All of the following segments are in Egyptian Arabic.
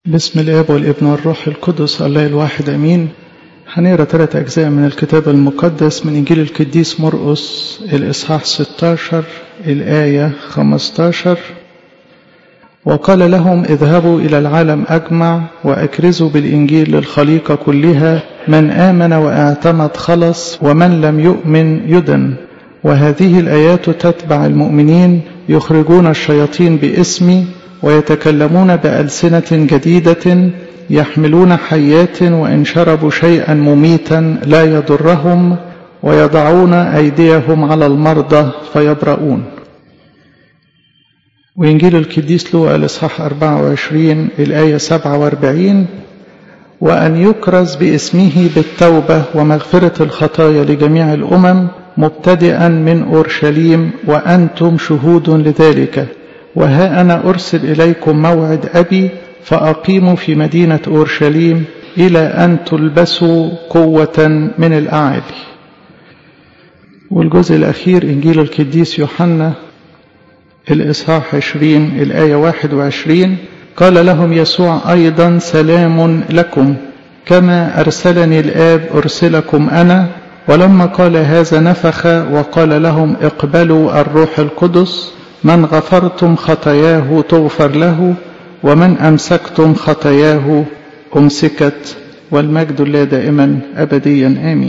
بسم الاب والابن والروح القدس الله الواحد امين هنقرا ثلاث اجزاء من الكتاب المقدس من انجيل القديس مرقس الاصحاح 16 الايه 15 وقال لهم اذهبوا الى العالم اجمع واكرزوا بالانجيل للخليقه كلها من امن واعتمد خلص ومن لم يؤمن يدن وهذه الايات تتبع المؤمنين يخرجون الشياطين باسمي ويتكلمون بألسنة جديدة يحملون حيات وإن شربوا شيئا مميتا لا يضرهم ويضعون أيديهم على المرضى فيبرؤون وإنجيل القديس لوقا الإصحاح 24 الآية 47 وأن يكرز باسمه بالتوبة ومغفرة الخطايا لجميع الأمم مبتدئا من أورشليم وأنتم شهود لذلك وها أنا أرسل إليكم موعد أبي فأقيموا في مدينة أورشليم إلى أن تلبسوا قوة من الأعالي والجزء الأخير إنجيل القديس يوحنا الإصحاح 20 الآية 21 قال لهم يسوع أيضا سلام لكم كما أرسلني الآب أرسلكم أنا ولما قال هذا نفخ وقال لهم اقبلوا الروح القدس من غفرتم خطاياه تغفر له ومن أمسكتم خطاياه أمسكت والمجد لله دائما أبديا آمين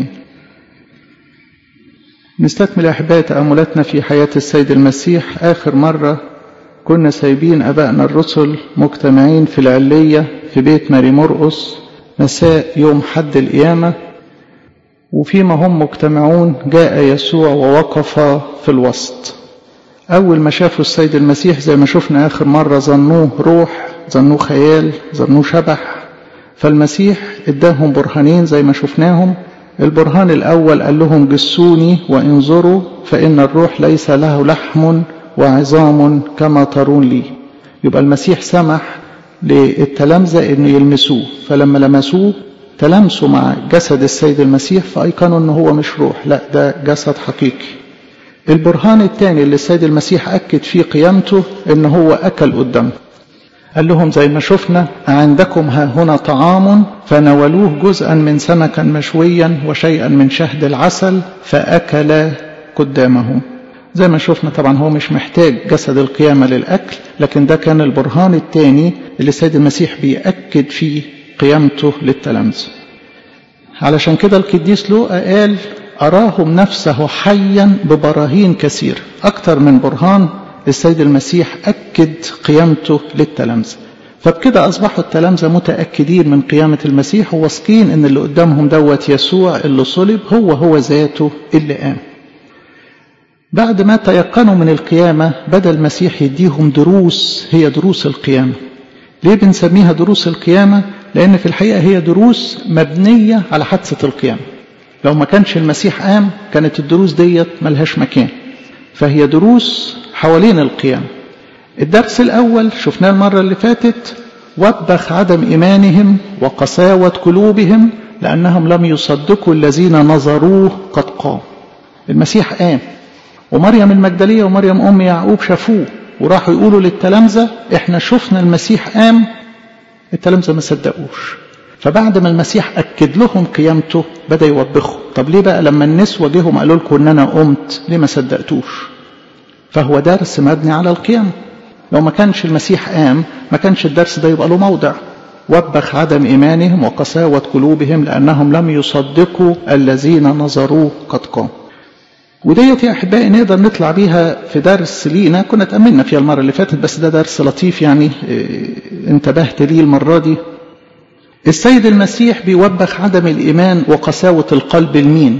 نستكمل أحباء تأملاتنا في حياة السيد المسيح آخر مرة كنا سايبين أبائنا الرسل مجتمعين في العلية في بيت ماري مرقس مساء يوم حد القيامة وفيما هم مجتمعون جاء يسوع ووقف في الوسط أول ما شافوا السيد المسيح زي ما شفنا آخر مرة ظنوه روح ظنوه خيال ظنوه شبح فالمسيح اداهم برهانين زي ما شفناهم البرهان الأول قال لهم جسوني وانظروا فإن الروح ليس له لحم وعظام كما ترون لي يبقى المسيح سمح للتلامذة أن يلمسوه فلما لمسوه تلامسوا مع جسد السيد المسيح فأيقنوا أنه هو مش روح لا ده جسد حقيقي البرهان الثاني اللي السيد المسيح أكد فيه قيامته إن هو أكل قدامه قال لهم زي ما شفنا عندكم ها هنا طعام فنولوه جزءا من سمكا مشويا وشيئا من شهد العسل فأكل قدامهم زي ما شفنا طبعا هو مش محتاج جسد القيامة للأكل لكن ده كان البرهان الثاني اللي السيد المسيح بيأكد فيه قيامته للتلامذة علشان كده القديس لوقا قال أراهم نفسه حيا ببراهين كثير أكثر من برهان السيد المسيح أكد قيامته للتلامذة فبكده أصبحوا التلامذة متأكدين من قيامة المسيح وواثقين إن اللي قدامهم دوت يسوع اللي صلب هو هو ذاته اللي قام بعد ما تيقنوا من القيامة بدأ المسيح يديهم دروس هي دروس القيامة ليه بنسميها دروس القيامة؟ لأن في الحقيقة هي دروس مبنية على حادثة القيامة لو ما كانش المسيح قام كانت الدروس ديت ملهاش مكان فهي دروس حوالين القيامة الدرس الأول شفناه المرة اللي فاتت وبخ عدم إيمانهم وقساوة قلوبهم لأنهم لم يصدقوا الذين نظروه قد قام المسيح قام ومريم المجدلية ومريم أم يعقوب شافوه وراحوا يقولوا للتلامذة احنا شفنا المسيح قام التلامذة ما صدقوش فبعد ما المسيح أكد لهم قيامته بدأ يوبخهم طب ليه بقى لما النسوة جيهم قالوا لكم إن أنا قمت ليه ما صدقتوش فهو درس مبني على القيامة لو ما كانش المسيح قام ما كانش الدرس ده يبقى له موضع وبخ عدم إيمانهم وقساوة قلوبهم لأنهم لم يصدقوا الذين نظروه قد قام وديت يا أحبائي نقدر نطلع بيها في درس لينا كنا تأملنا فيها المرة اللي فاتت بس ده درس لطيف يعني انتبهت ليه المرة دي السيد المسيح بيوبخ عدم الإيمان وقساوة القلب لمين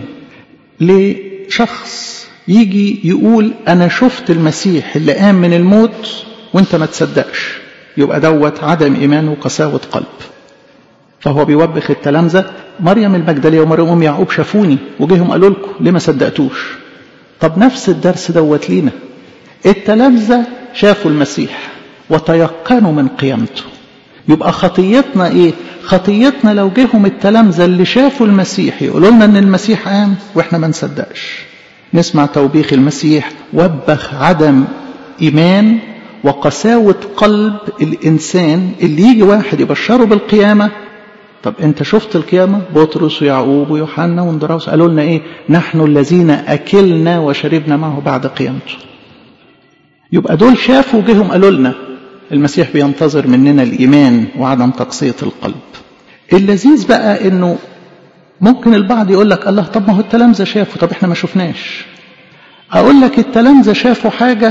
لشخص يجي يقول أنا شفت المسيح اللي قام من الموت وانت ما تصدقش يبقى دوت عدم إيمان وقساوة قلب فهو بيوبخ التلامذة مريم المجدلية ومريم أم يعقوب شافوني وجيهم قالوا لكم ليه ما صدقتوش طب نفس الدرس دوت لينا التلامذة شافوا المسيح وتيقنوا من قيامته يبقى خطيتنا ايه خطيتنا لو جيهم التلامذة اللي شافوا المسيح يقولوا لنا ان المسيح قام واحنا ما نصدقش نسمع توبيخ المسيح وبخ عدم ايمان وقساوة قلب الإنسان اللي يجي واحد يبشره بالقيامة طب أنت شفت القيامة بطرس ويعقوب ويوحنا واندراوس قالوا لنا إيه نحن الذين أكلنا وشربنا معه بعد قيامته يبقى دول شافوا جهم قالوا لنا المسيح بينتظر مننا الإيمان وعدم تقسية القلب اللذيذ بقى إنه ممكن البعض يقول لك الله طب ما هو التلامذة شافوا طب احنا ما شفناش أقول لك التلامذة شافوا حاجة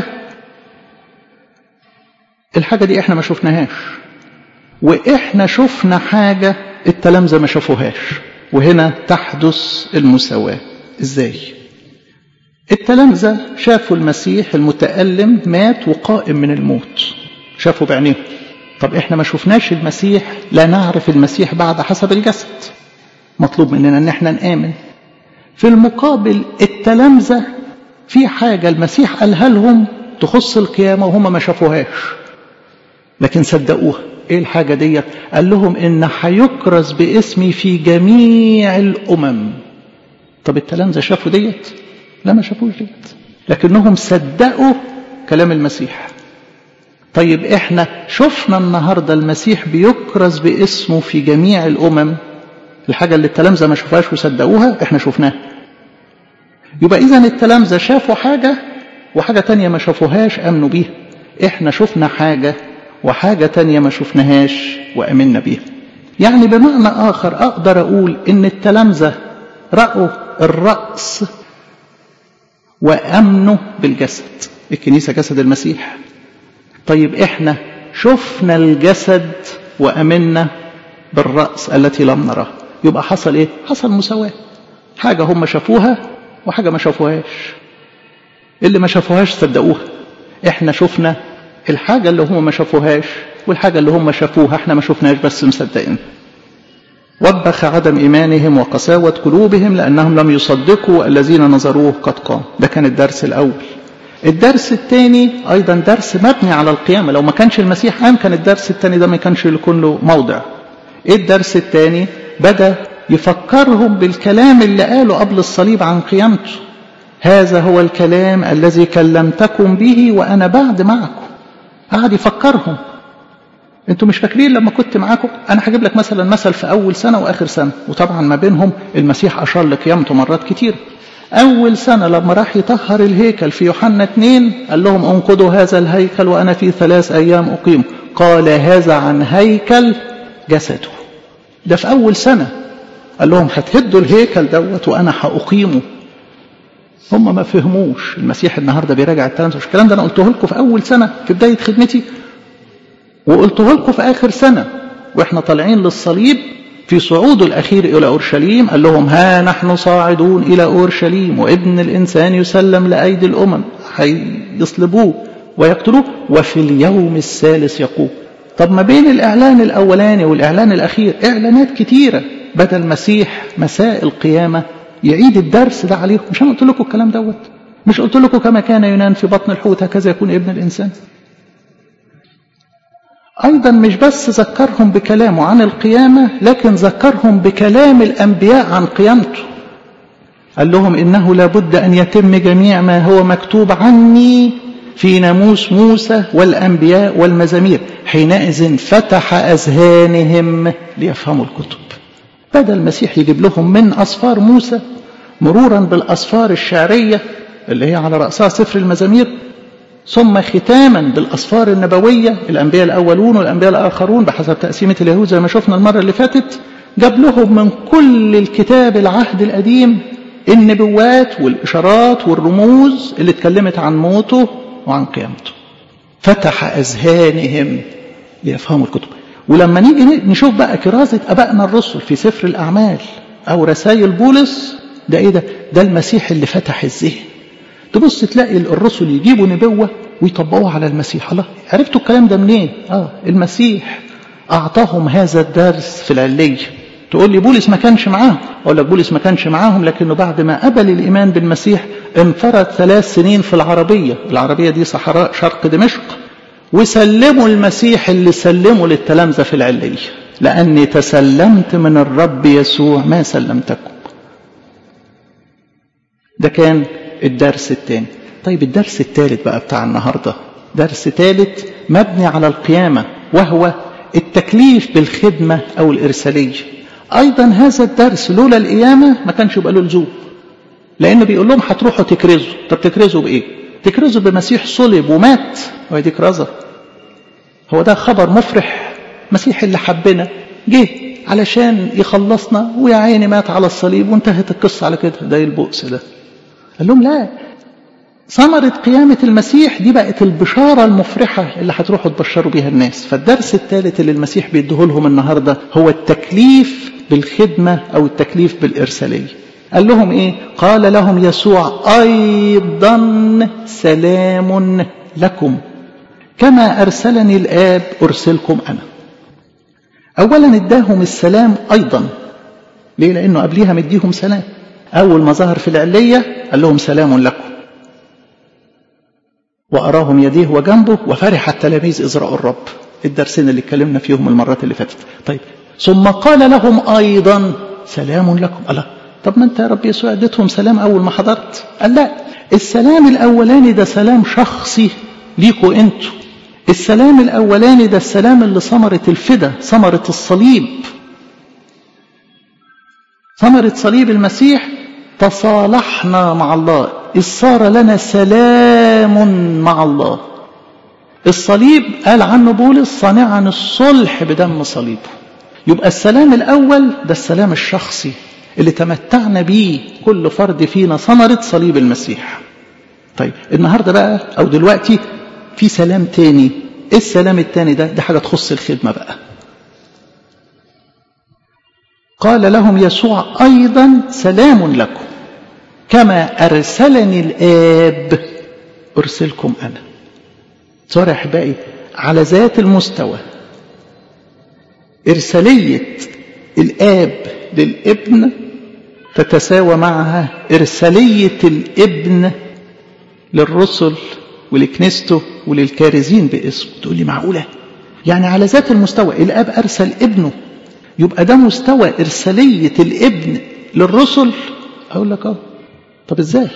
الحاجة دي احنا ما شفناهاش واحنا شفنا حاجة التلامذة ما شافوهاش وهنا تحدث المساواة ازاي التلامذة شافوا المسيح المتألم مات وقائم من الموت شافوا بعينيهم طب احنا ما شفناش المسيح لا نعرف المسيح بعد حسب الجسد مطلوب مننا ان احنا نآمن في المقابل التلامذة في حاجة المسيح قالها لهم تخص القيامة وهم ما شافوهاش لكن صدقوها ايه الحاجة ديت قال لهم ان هيكرز باسمي في جميع الامم طب التلامذة شافوا ديت لا ما شافوش ديت لكنهم صدقوا كلام المسيح طيب احنا شفنا النهاردة المسيح بيكرز باسمه في جميع الامم الحاجة اللي التلامذة ما شافوهاش وصدقوها احنا شفناها يبقى اذا التلامذة شافوا حاجة وحاجة تانية ما شافوهاش امنوا بيها احنا شفنا حاجة وحاجة تانية ما شفناهاش وأمنا بيها يعني بمعنى آخر أقدر أقول إن التلامذة رأوا الرأس وأمنوا بالجسد الكنيسة جسد المسيح طيب إحنا شفنا الجسد وأمنا بالرأس التي لم نراه يبقى حصل إيه؟ حصل مساواة حاجة هم شافوها وحاجة ما شافوهاش اللي ما شافوهاش صدقوها إحنا شفنا الحاجة اللي هم ما شافوهاش والحاجة اللي هم شافوها احنا ما شفناش بس مصدقين وبخ عدم إيمانهم وقساوة قلوبهم لأنهم لم يصدقوا الذين نظروه قد قام ده كان الدرس الأول الدرس الثاني أيضا درس مبني على القيامة لو ما كانش المسيح قام كان الدرس الثاني ده ما كانش يكون له موضع إيه الدرس الثاني بدأ يفكرهم بالكلام اللي قاله قبل الصليب عن قيامته هذا هو الكلام الذي كلمتكم به وأنا بعد معكم قعد يفكرهم انتوا مش فاكرين لما كنت معاكم انا هجيب لك مثلا مثل في اول سنه واخر سنه وطبعا ما بينهم المسيح اشار لقيامته مرات كتير اول سنه لما راح يطهر الهيكل في يوحنا 2 قال لهم انقضوا هذا الهيكل وانا في ثلاث ايام اقيم قال هذا عن هيكل جسده ده في اول سنه قال لهم هتهدوا الهيكل دوت وانا هاقيمه هم ما فهموش المسيح النهارده بيراجع الكلام ده الكلام ده انا قلته لكم في اول سنه في بدايه خدمتي وقلته لكم في اخر سنه واحنا طالعين للصليب في صعوده الاخير الى اورشليم قال لهم ها نحن صاعدون الى اورشليم وابن الانسان يسلم لايدي الامم هيصلبوه ويقتلوه وفي اليوم الثالث يقوم طب ما بين الاعلان الاولاني والاعلان الاخير اعلانات كتيره بدا المسيح مساء القيامه يعيد الدرس ده عليهم مش انا قلت لكم الكلام دوت مش قلت لكم كما كان يونان في بطن الحوت هكذا يكون ابن الانسان ايضا مش بس ذكرهم بكلامه عن القيامه لكن ذكرهم بكلام الانبياء عن قيامته قال لهم انه لابد ان يتم جميع ما هو مكتوب عني في ناموس موسى والانبياء والمزامير حينئذ فتح اذهانهم ليفهموا الكتب بدا المسيح يجيب لهم من أصفار موسى مرورا بالأصفار الشعرية اللي هي على رأسها سفر المزامير ثم ختاما بالأصفار النبوية الأنبياء الأولون والأنبياء الآخرون بحسب تقسيمة اليهود زي ما شفنا المرة اللي فاتت جاب لهم من كل الكتاب العهد القديم النبوات والإشارات والرموز اللي اتكلمت عن موته وعن قيامته فتح أذهانهم ليفهموا الكتب ولما نيجي نشوف بقى كرازة أبائنا الرسل في سفر الأعمال أو رسائل بولس ده إيه ده؟ ده المسيح اللي فتح الذهن. تبص تلاقي الرسل يجيبوا نبوة ويطبقوها على المسيح الله عرفتوا الكلام ده منين؟ آه المسيح أعطاهم هذا الدرس في العلية تقول لي بولس ما كانش معاهم أقول لك بولس ما كانش معاهم لكنه بعد ما قبل الإيمان بالمسيح انفرد ثلاث سنين في العربية العربية دي صحراء شرق دمشق وسلموا المسيح اللي سلموا للتلامذة في العلية لأني تسلمت من الرب يسوع ما سلمتكم ده كان الدرس الثاني طيب الدرس الثالث بقى بتاع النهاردة درس ثالث مبني على القيامة وهو التكليف بالخدمة أو الإرسالية أيضا هذا الدرس لولا القيامة ما كانش يبقى له لزوم لأنه بيقول لهم هتروحوا تكرزوا طب تكرزوا بإيه؟ تكرزوا بمسيح صلب ومات وهي دي كرازة هو ده خبر مفرح مسيح اللي حبنا جه علشان يخلصنا ويا عيني مات على الصليب وانتهت القصة على كده ده البؤس ده قال لهم لا ثمرة قيامة المسيح دي بقت البشارة المفرحة اللي هتروحوا تبشروا بيها الناس فالدرس الثالث اللي المسيح بيديه لهم النهاردة هو التكليف بالخدمة أو التكليف بالإرسالية قال لهم إيه قال لهم يسوع أيضا سلام لكم كما أرسلني الآب أرسلكم أنا أولا اداهم السلام أيضا ليه لأنه قبليها مديهم سلام أول ما ظهر في العلية قال لهم سلام لكم وأراهم يديه وجنبه وفرح التلاميذ إذ رأوا الرب الدرسين اللي اتكلمنا فيهم المرات اللي فاتت طيب ثم قال لهم أيضا سلام لكم الله طب ما أنت يا رب يسوع اديتهم سلام أول ما حضرت قال لا السلام الأولاني ده سلام شخصي ليكوا أنتوا السلام الأولاني ده السلام اللي ثمرة الفدا ثمرة الصليب ثمرة صليب المسيح تصالحنا مع الله إذ صار لنا سلام مع الله الصليب قال عنه بولس صانعا الصلح بدم صليبه يبقى السلام الأول ده السلام الشخصي اللي تمتعنا بيه كل فرد فينا ثمرة صليب المسيح طيب النهاردة بقى أو دلوقتي في سلام تاني ايه السلام التاني ده ده حاجة تخص الخدمة بقى قال لهم يسوع أيضا سلام لكم كما أرسلني الآب أرسلكم أنا صار أحبائي على ذات المستوى إرسالية الآب للابن تتساوى معها إرسالية الابن للرسل ولكنيسته وللكارزين باسمه تقول لي معقولة يعني على ذات المستوى الآب أرسل ابنه يبقى ده مستوى إرسالية الابن للرسل أقول لك اه طب ازاي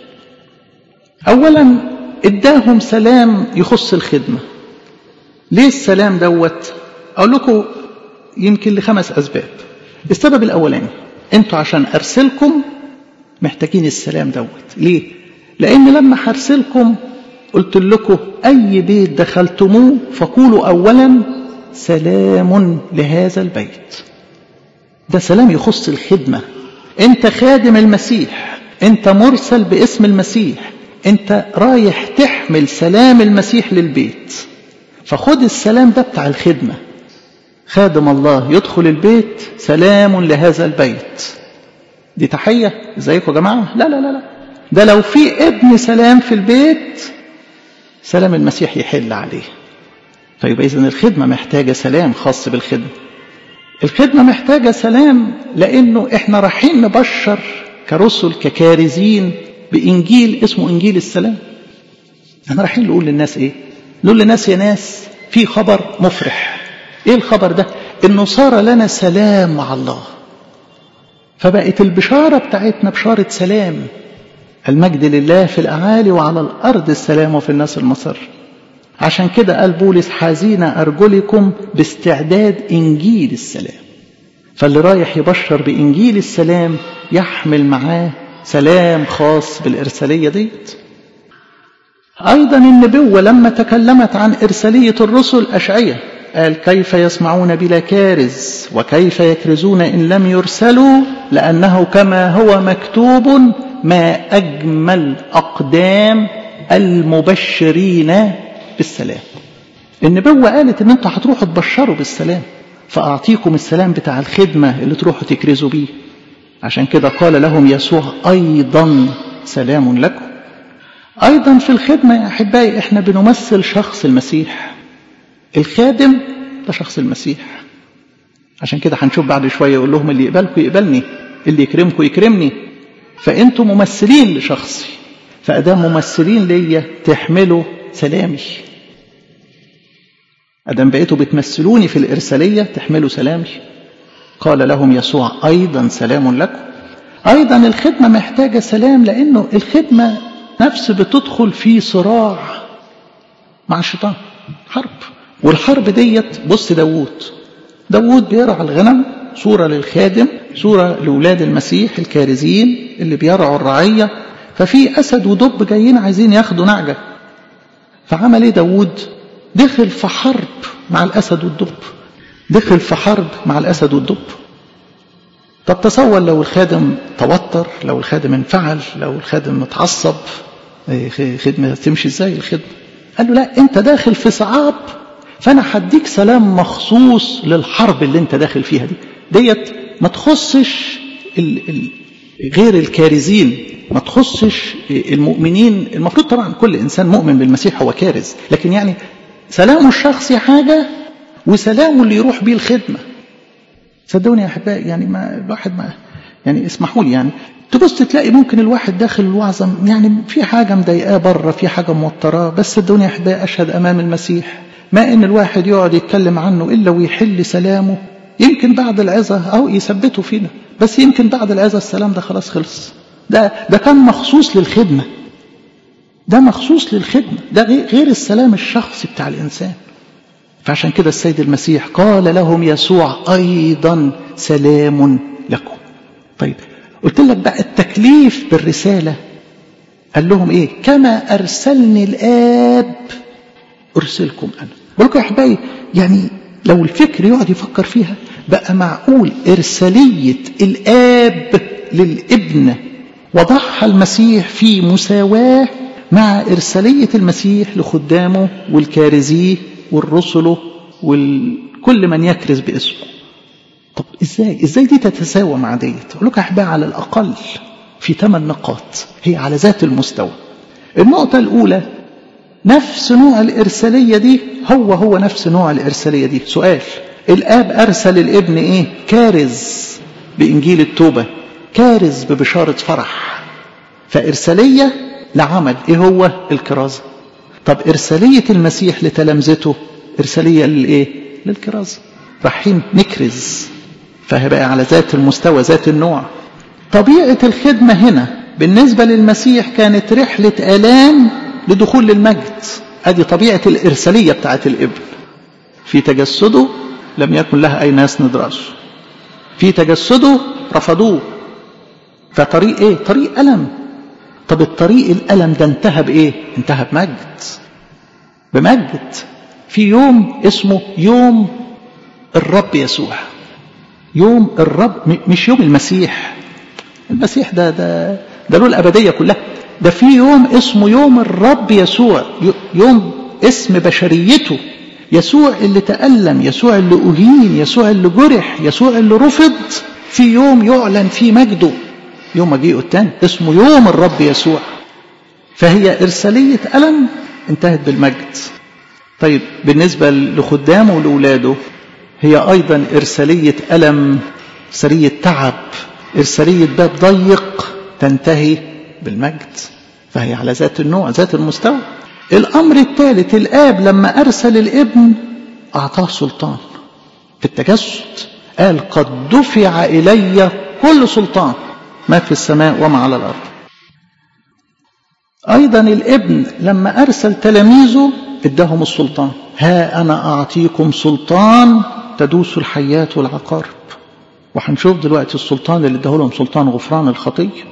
أولا اداهم سلام يخص الخدمة ليه السلام دوت أقول لكم يمكن لخمس أسباب السبب الأولاني انتوا عشان أرسلكم محتاجين السلام دوت ليه لأن لما هرسلكم قلت لكم أي بيت دخلتموه فقولوا أولا سلام لهذا البيت ده سلام يخص الخدمة أنت خادم المسيح أنت مرسل باسم المسيح أنت رايح تحمل سلام المسيح للبيت فخد السلام ده بتاع الخدمة خادم الله يدخل البيت سلام لهذا البيت دي تحية ازيكم يا جماعة لا لا لا لا ده لو في ابن سلام في البيت سلام المسيح يحل عليه فيبقى إذن الخدمة محتاجة سلام خاص بالخدمة الخدمة محتاجة سلام لأنه إحنا رايحين نبشر كرسل ككارزين بإنجيل اسمه إنجيل السلام احنا رايحين نقول للناس إيه نقول للناس يا ناس في خبر مفرح إيه الخبر ده إنه صار لنا سلام مع الله فبقت البشارة بتاعتنا بشارة سلام المجد لله في الأعالي وعلى الأرض السلام وفي الناس المصر عشان كده قال بولس حزين أرجلكم باستعداد إنجيل السلام فاللي رايح يبشر بإنجيل السلام يحمل معاه سلام خاص بالإرسالية ديت أيضا النبوة لما تكلمت عن إرسالية الرسل أشعية قال كيف يسمعون بلا كارز وكيف يكرزون إن لم يرسلوا لأنه كما هو مكتوب ما أجمل أقدام المبشرين بالسلام النبوة قالت ان انتوا هتروحوا تبشروا بالسلام فأعطيكم السلام بتاع الخدمة اللي تروحوا تكرزوا بيه عشان كده قال لهم يسوع أيضا سلام لكم أيضا في الخدمة يا أحبائي إحنا بنمثل شخص المسيح الخادم ده شخص المسيح عشان كده هنشوف بعد شوية يقول لهم اللي يقبلكم يقبلني اللي يكرمكم يكرمني فأنتم ممثلين لشخصي فأدام ممثلين ليا تحملوا سلامي أدام بقيتوا بتمثلوني في الإرسالية تحملوا سلامي قال لهم يسوع أيضا سلام لكم أيضا الخدمة محتاجة سلام لأنه الخدمة نفس بتدخل في صراع مع الشيطان حرب والحرب ديت بص داوود داوود بيرعى الغنم صورة للخادم صورة لأولاد المسيح الكارزين اللي بيرعوا الرعية ففي أسد ودب جايين عايزين ياخدوا نعجة فعمل ايه داوود دخل في حرب مع الأسد والدب دخل في حرب مع الأسد والدب طب تصور لو الخادم توتر لو الخادم انفعل لو الخادم متعصب خدمة تمشي ازاي الخدمة قال له لا انت داخل في صعاب فانا هديك سلام مخصوص للحرب اللي انت داخل فيها دي ديت ما تخصش ال ال غير الكارزين ما تخصش المؤمنين المفروض طبعا كل انسان مؤمن بالمسيح هو كارز لكن يعني سلامه الشخصي حاجة وسلامه اللي يروح بيه الخدمة صدقوني يا احبائي يعني ما الواحد ما يعني اسمحوا لي يعني تبص تلاقي ممكن الواحد داخل الوعظة يعني في حاجة مضايقاه بره في حاجة موتراه بس صدقوني يا احبائي اشهد امام المسيح ما ان الواحد يقعد يتكلم عنه الا ويحل سلامه يمكن بعد العظة او يثبته فينا بس يمكن بعد العظة السلام ده خلاص خلص ده ده كان مخصوص للخدمة ده مخصوص للخدمة ده غير السلام الشخصي بتاع الإنسان فعشان كده السيد المسيح قال لهم يسوع أيضا سلام لكم طيب قلت لك بقى التكليف بالرسالة قال لهم إيه كما أرسلني الآب أرسلكم أنا بقول لكم يا أحبائي يعني لو الفكر يقعد يفكر فيها بقى معقول إرسالية الآب للابن وضعها المسيح في مساواة مع إرسالية المسيح لخدامه والكارزيه والرسله وكل من يكرز باسمه طب ازاي ازاي دي تتساوى مع ديت اقول لك احبها على الاقل في ثمان نقاط هي على ذات المستوى النقطة الأولى نفس نوع الإرسالية دي هو هو نفس نوع الإرسالية دي سؤال الآب أرسل الابن إيه كارز بإنجيل التوبة كارز ببشارة فرح فإرسالية لعمل إيه هو الكرازة طب إرسالية المسيح لتلامذته إرسالية للإيه للكرازة رايحين نكرز فهي على ذات المستوى ذات النوع طبيعة الخدمة هنا بالنسبة للمسيح كانت رحلة آلام لدخول للمجد ادي طبيعة الإرسالية بتاعت الابن في تجسده لم يكن لها أي ناس ندرس في تجسده رفضوه فطريق ايه طريق ألم طب الطريق الألم ده انتهى بإيه انتهى بمجد بمجد في يوم اسمه يوم الرب يسوع يوم الرب مش يوم المسيح المسيح ده ده ده له الأبدية كلها ده في يوم اسمه يوم الرب يسوع يوم اسم بشريته يسوع اللي تألم يسوع اللي أهين يسوع اللي جرح يسوع اللي رفض في يوم يعلن فيه مجده يوم مجيئه التاني اسمه يوم الرب يسوع فهي إرسالية ألم انتهت بالمجد طيب بالنسبة لخدامه ولأولاده هي أيضا إرسالية ألم إرسالية تعب إرسالية باب ضيق تنتهي بالمجد فهي على ذات النوع ذات المستوى الأمر الثالث الآب لما أرسل الابن أعطاه سلطان في التجسد قال قد دفع إلي كل سلطان ما في السماء وما على الأرض أيضا الابن لما أرسل تلاميذه ادهم السلطان ها أنا أعطيكم سلطان تدوس الحيات والعقارب وهنشوف دلوقتي السلطان اللي اداه لهم سلطان غفران الخطيه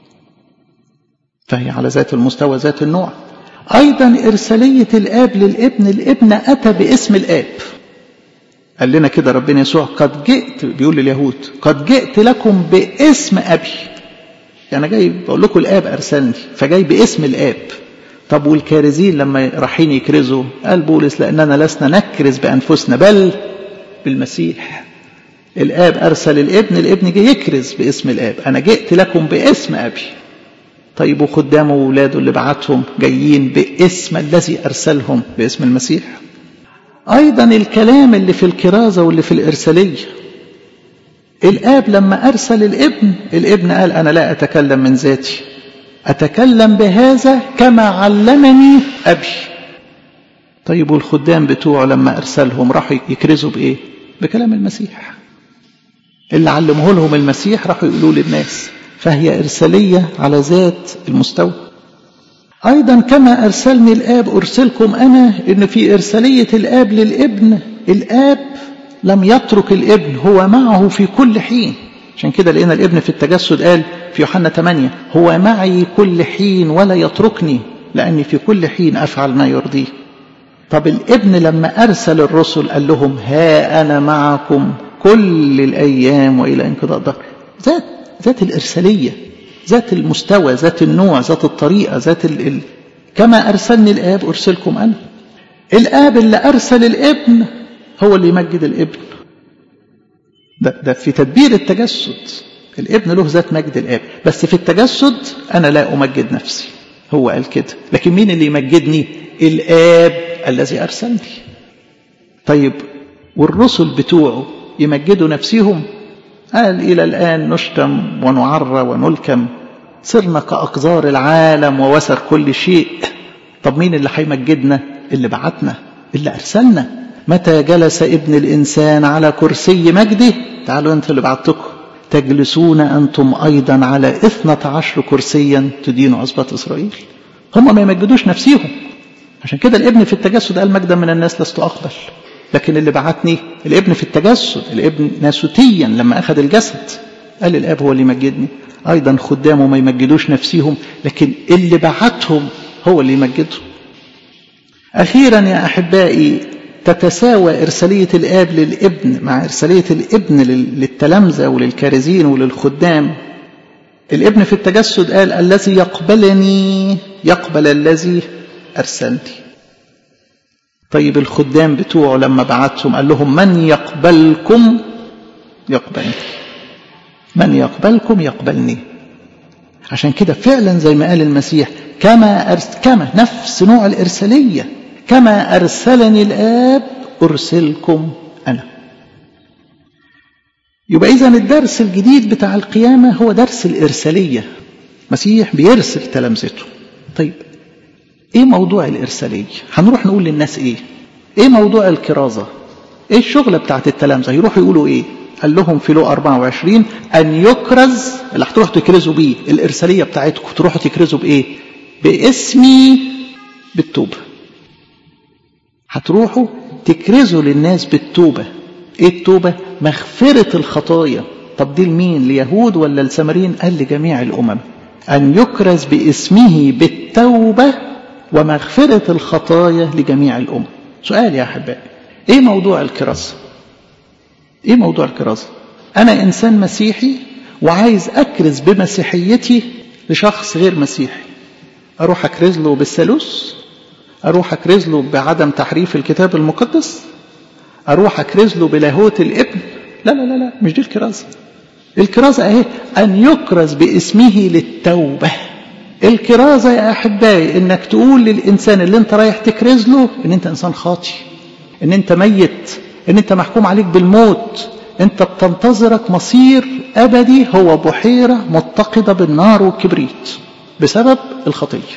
فهي على ذات المستوى ذات النوع أيضا إرسالية الآب للابن الابن أتى باسم الآب قال لنا كده ربنا يسوع قد جئت بيقول لليهود قد جئت لكم باسم أبي يعني جاي بقول لكم الآب أرسلني فجاي باسم الآب طب والكارزين لما رايحين يكرزوا قال بولس لأننا لسنا نكرز بأنفسنا بل بالمسيح الآب أرسل الابن الابن جه يكرز باسم الآب أنا جئت لكم باسم أبي طيب وخدامه وولاده اللي بعتهم جايين باسم الذي أرسلهم باسم المسيح أيضا الكلام اللي في الكرازة واللي في الإرسالية الآب لما أرسل الابن الابن قال أنا لا أتكلم من ذاتي أتكلم بهذا كما علمني أبي طيب والخدام بتوعه لما أرسلهم راحوا يكرزوا بإيه بكلام المسيح اللي علمه لهم المسيح راحوا يقولوا للناس فهي إرسالية على ذات المستوى أيضا كما أرسلني الآب أرسلكم أنا إن في إرسالية الآب للابن الآب لم يترك الابن هو معه في كل حين عشان كده لقينا الابن في التجسد قال في يوحنا 8 هو معي كل حين ولا يتركني لأني في كل حين أفعل ما يرضيه طب الابن لما أرسل الرسل قال لهم ها أنا معكم كل الأيام وإلى انقضاء الدهر ذات ذات الإرسالية ذات المستوى ذات النوع ذات الطريقة ذات ال... ال... كما أرسلني الآب أرسلكم أنا الآب اللي أرسل الابن هو اللي يمجد الابن ده, ده في تدبير التجسد الابن له ذات مجد الآب بس في التجسد أنا لا أمجد نفسي هو قال كده لكن مين اللي يمجدني الآب الذي أرسلني طيب والرسل بتوعه يمجدوا نفسهم قال إلى الآن نشتم ونعرى ونلكم صرنا كأقذار العالم ووسر كل شيء طب مين اللي هيمجدنا اللي بعتنا اللي أرسلنا متى جلس ابن الإنسان على كرسي مجده تعالوا أنتوا اللي بعتكم تجلسون أنتم أيضا على إثنة عشر كرسيا تدينوا أسباط إسرائيل هم ما يمجدوش نفسيهم عشان كده الابن في التجسد قال مجدا من الناس لست أقبل لكن اللي بعتني الابن في التجسد الابن ناسوتيا لما أخذ الجسد قال الآب هو اللي يمجدني أيضا خدامه ما يمجدوش نفسيهم لكن اللي بعتهم هو اللي يمجدهم أخيرا يا أحبائي تتساوى إرسالية الآب للابن مع إرسالية الابن للتلامذة وللكارزين وللخدام الابن في التجسد قال الذي يقبلني يقبل الذي أرسلني طيب الخدام بتوعه لما بعتهم قال لهم من يقبلكم يقبلني من يقبلكم يقبلني عشان كده فعلا زي ما قال المسيح كما أرس كما نفس نوع الإرسالية كما أرسلني الآب أرسلكم أنا يبقى إذا الدرس الجديد بتاع القيامة هو درس الإرسالية مسيح بيرسل تلامذته طيب إيه موضوع الإرسالية هنروح نقول للناس إيه إيه موضوع الكرازة إيه الشغلة بتاعت التلامذة يروحوا يقولوا إيه قال لهم في لو 24 أن يكرز اللي هتروحوا تكرزوا بيه الإرسالية بتاعتكم تروحوا تكرزوا بإيه باسمي بالتوبة هتروحوا تكرزوا للناس بالتوبة ايه التوبة مغفرة الخطايا طب دي لمين ليهود ولا لسامرين قال لجميع الأمم أن يكرز باسمه بالتوبة ومغفرة الخطايا لجميع الأمم سؤال يا أحبائي ايه موضوع الكرازة ايه موضوع الكرازة أنا إنسان مسيحي وعايز أكرز بمسيحيتي لشخص غير مسيحي أروح أكرز له بالثالوث أروح أكرز له بعدم تحريف الكتاب المقدس أروح أكرز له بلاهوت الابن لا لا لا لا مش دي الكرازة الكرازة أهي أن يكرز باسمه للتوبة الكرازة يا أحبائي إنك تقول للإنسان اللي أنت رايح تكرز له إن أنت إنسان خاطي إن أنت ميت إن أنت محكوم عليك بالموت أنت بتنتظرك مصير أبدي هو بحيرة متقدة بالنار والكبريت بسبب الخطية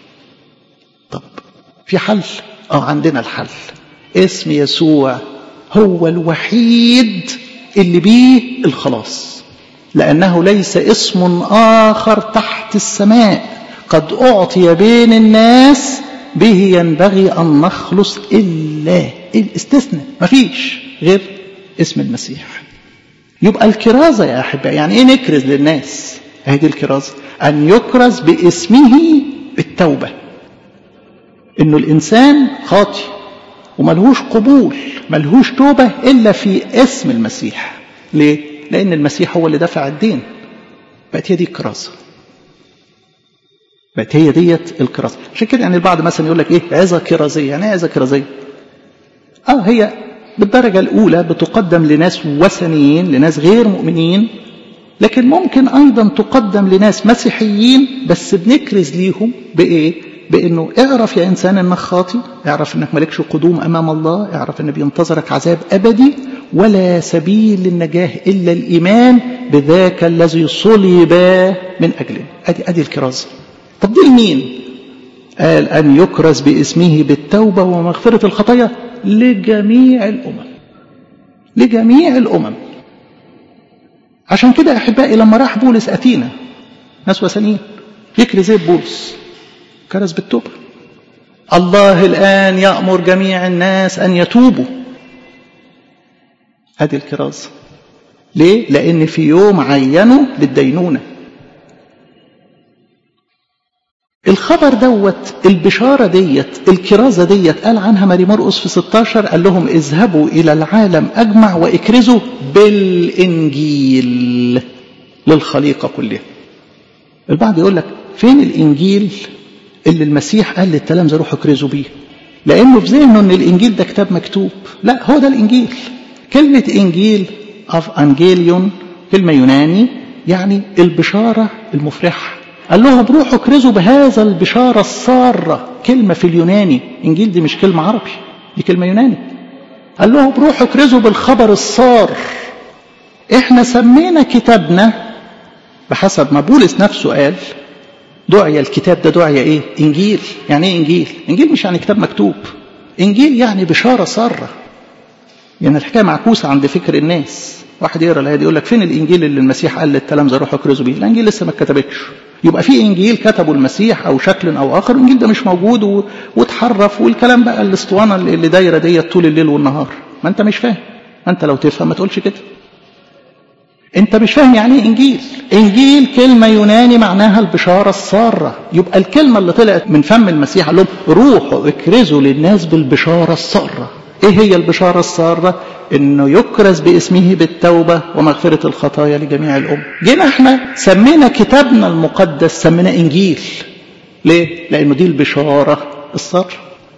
طب في حل اه عندنا الحل اسم يسوع هو الوحيد اللي بيه الخلاص لأنه ليس اسم آخر تحت السماء قد أعطي بين الناس به ينبغي أن نخلص إلا الاستثناء مفيش غير اسم المسيح يبقى الكرازة يا أحبائي يعني إيه نكرز للناس هذه الكرازة أن يكرز باسمه بالتوبة إنه الإنسان خاطي وملهوش قبول ملهوش توبة إلا في اسم المسيح ليه؟ لأن المسيح هو اللي دفع الدين بقت هي دي الكرازة بقت هي ديت الكرازة عشان كده يعني البعض مثلا يقول لك إيه عظة كرازية يعني إيه عظة كرازية؟ آه هي بالدرجة الأولى بتقدم لناس وثنيين لناس غير مؤمنين لكن ممكن أيضا تقدم لناس مسيحيين بس بنكرز ليهم بإيه؟ بأنه اعرف يا إنسان أنك خاطي اعرف أنك مالكش قدوم أمام الله اعرف أن بينتظرك عذاب أبدي ولا سبيل للنجاة إلا الإيمان بذاك الذي صلب من أجلنا أدي, أدي الكرازة طب دي لمين قال أن يكرز باسمه بالتوبة ومغفرة الخطايا لجميع الأمم لجميع الأمم عشان كده أحبائي لما راح بولس أثينا ناس وثنيين يكرز ايه بولس كرز بالتوبة الله الآن يأمر جميع الناس أن يتوبوا هذه الكرازة ليه؟ لأن في يوم عينوا للدينونة الخبر دوت البشارة ديت الكرازة ديت قال عنها ماري مرقس في 16 قال لهم اذهبوا إلى العالم أجمع واكرزوا بالإنجيل للخليقة كلها البعض يقول لك فين الإنجيل اللي المسيح قال للتلامذة روحوا اكرزوا بيه لأنه في ذهنه أن الإنجيل ده كتاب مكتوب لا هو ده الإنجيل كلمة إنجيل أف أنجيليون كلمة يوناني يعني البشارة المفرحة قال لهم روحوا اكرزوا بهذا البشارة السارة كلمة في اليوناني إنجيل دي مش كلمة عربي دي كلمة يوناني قال لهم روحوا اكرزوا بالخبر السار احنا سمينا كتابنا بحسب ما بولس نفسه قال دعي الكتاب ده دعي ايه انجيل يعني ايه انجيل انجيل مش يعني كتاب مكتوب انجيل يعني بشارة سارة يعني الحكاية معكوسة عند فكر الناس واحد يقرا الايه دي يقول لك فين الانجيل اللي المسيح قال للتلامذه روحوا اكرزوا بيه الانجيل لسه ما اتكتبتش يبقى في انجيل كتبه المسيح او شكل او اخر الانجيل ده مش موجود و... واتحرف والكلام بقى الاسطوانه اللي دايره ديت طول الليل والنهار ما انت مش فاهم ما انت لو تفهم ما تقولش كده انت مش فاهم يعني ايه انجيل انجيل كلمه يوناني معناها البشاره الساره يبقى الكلمه اللي طلعت من فم المسيح قال لهم روحوا اكرزوا للناس بالبشاره الساره ايه هي البشاره الساره انه يكرز باسمه بالتوبه ومغفره الخطايا لجميع الامم جينا احنا سمينا كتابنا المقدس سميناه انجيل ليه لانه دي البشاره الساره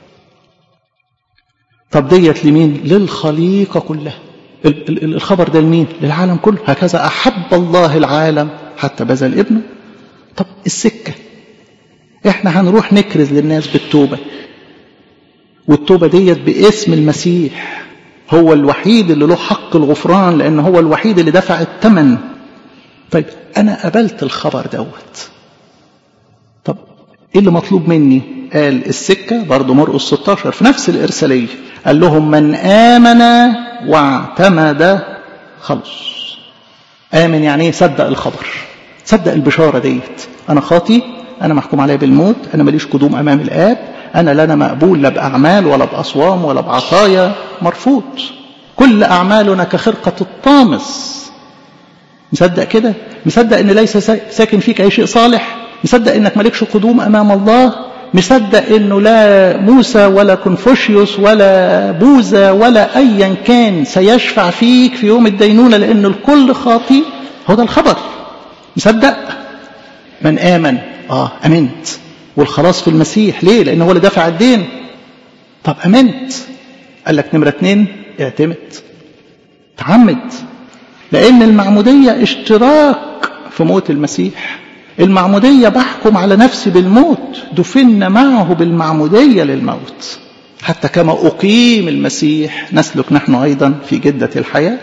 طب ديت لمين للخليقه كلها الخبر ده لمين للعالم كله هكذا احب الله العالم حتى بذل ابنه طب السكه احنا هنروح نكرز للناس بالتوبه والتوبة ديت باسم المسيح هو الوحيد اللي له حق الغفران لأن هو الوحيد اللي دفع الثمن طيب أنا قبلت الخبر دوت طب إيه اللي مطلوب مني قال السكة برضه مرقس 16 في نفس الإرسالية قال لهم من آمن واعتمد خلص آمن يعني ايه صدق الخبر صدق البشارة ديت أنا خاطي أنا محكوم عليا بالموت أنا ماليش قدوم أمام الآب أنا لا أنا مقبول لا بأعمال ولا بأصوام ولا بعطايا مرفوض كل أعمالنا كخرقة الطامس مصدق كده مصدق أن ليس ساكن فيك أي شيء صالح مصدق أنك مالكش قدوم أمام الله مصدق أنه لا موسى ولا كونفوشيوس ولا بوذا ولا أيا كان سيشفع فيك في يوم الدينونة لأن الكل خاطي هو ده الخبر مصدق من آمن آه أمنت والخلاص في المسيح ليه لأن هو اللي دفع الدين طب أمنت قال لك نمرة اتنين اعتمد تعمد لأن المعمودية اشتراك في موت المسيح المعمودية بحكم على نفسي بالموت دفن معه بالمعمودية للموت حتى كما أقيم المسيح نسلك نحن أيضا في جدة الحياة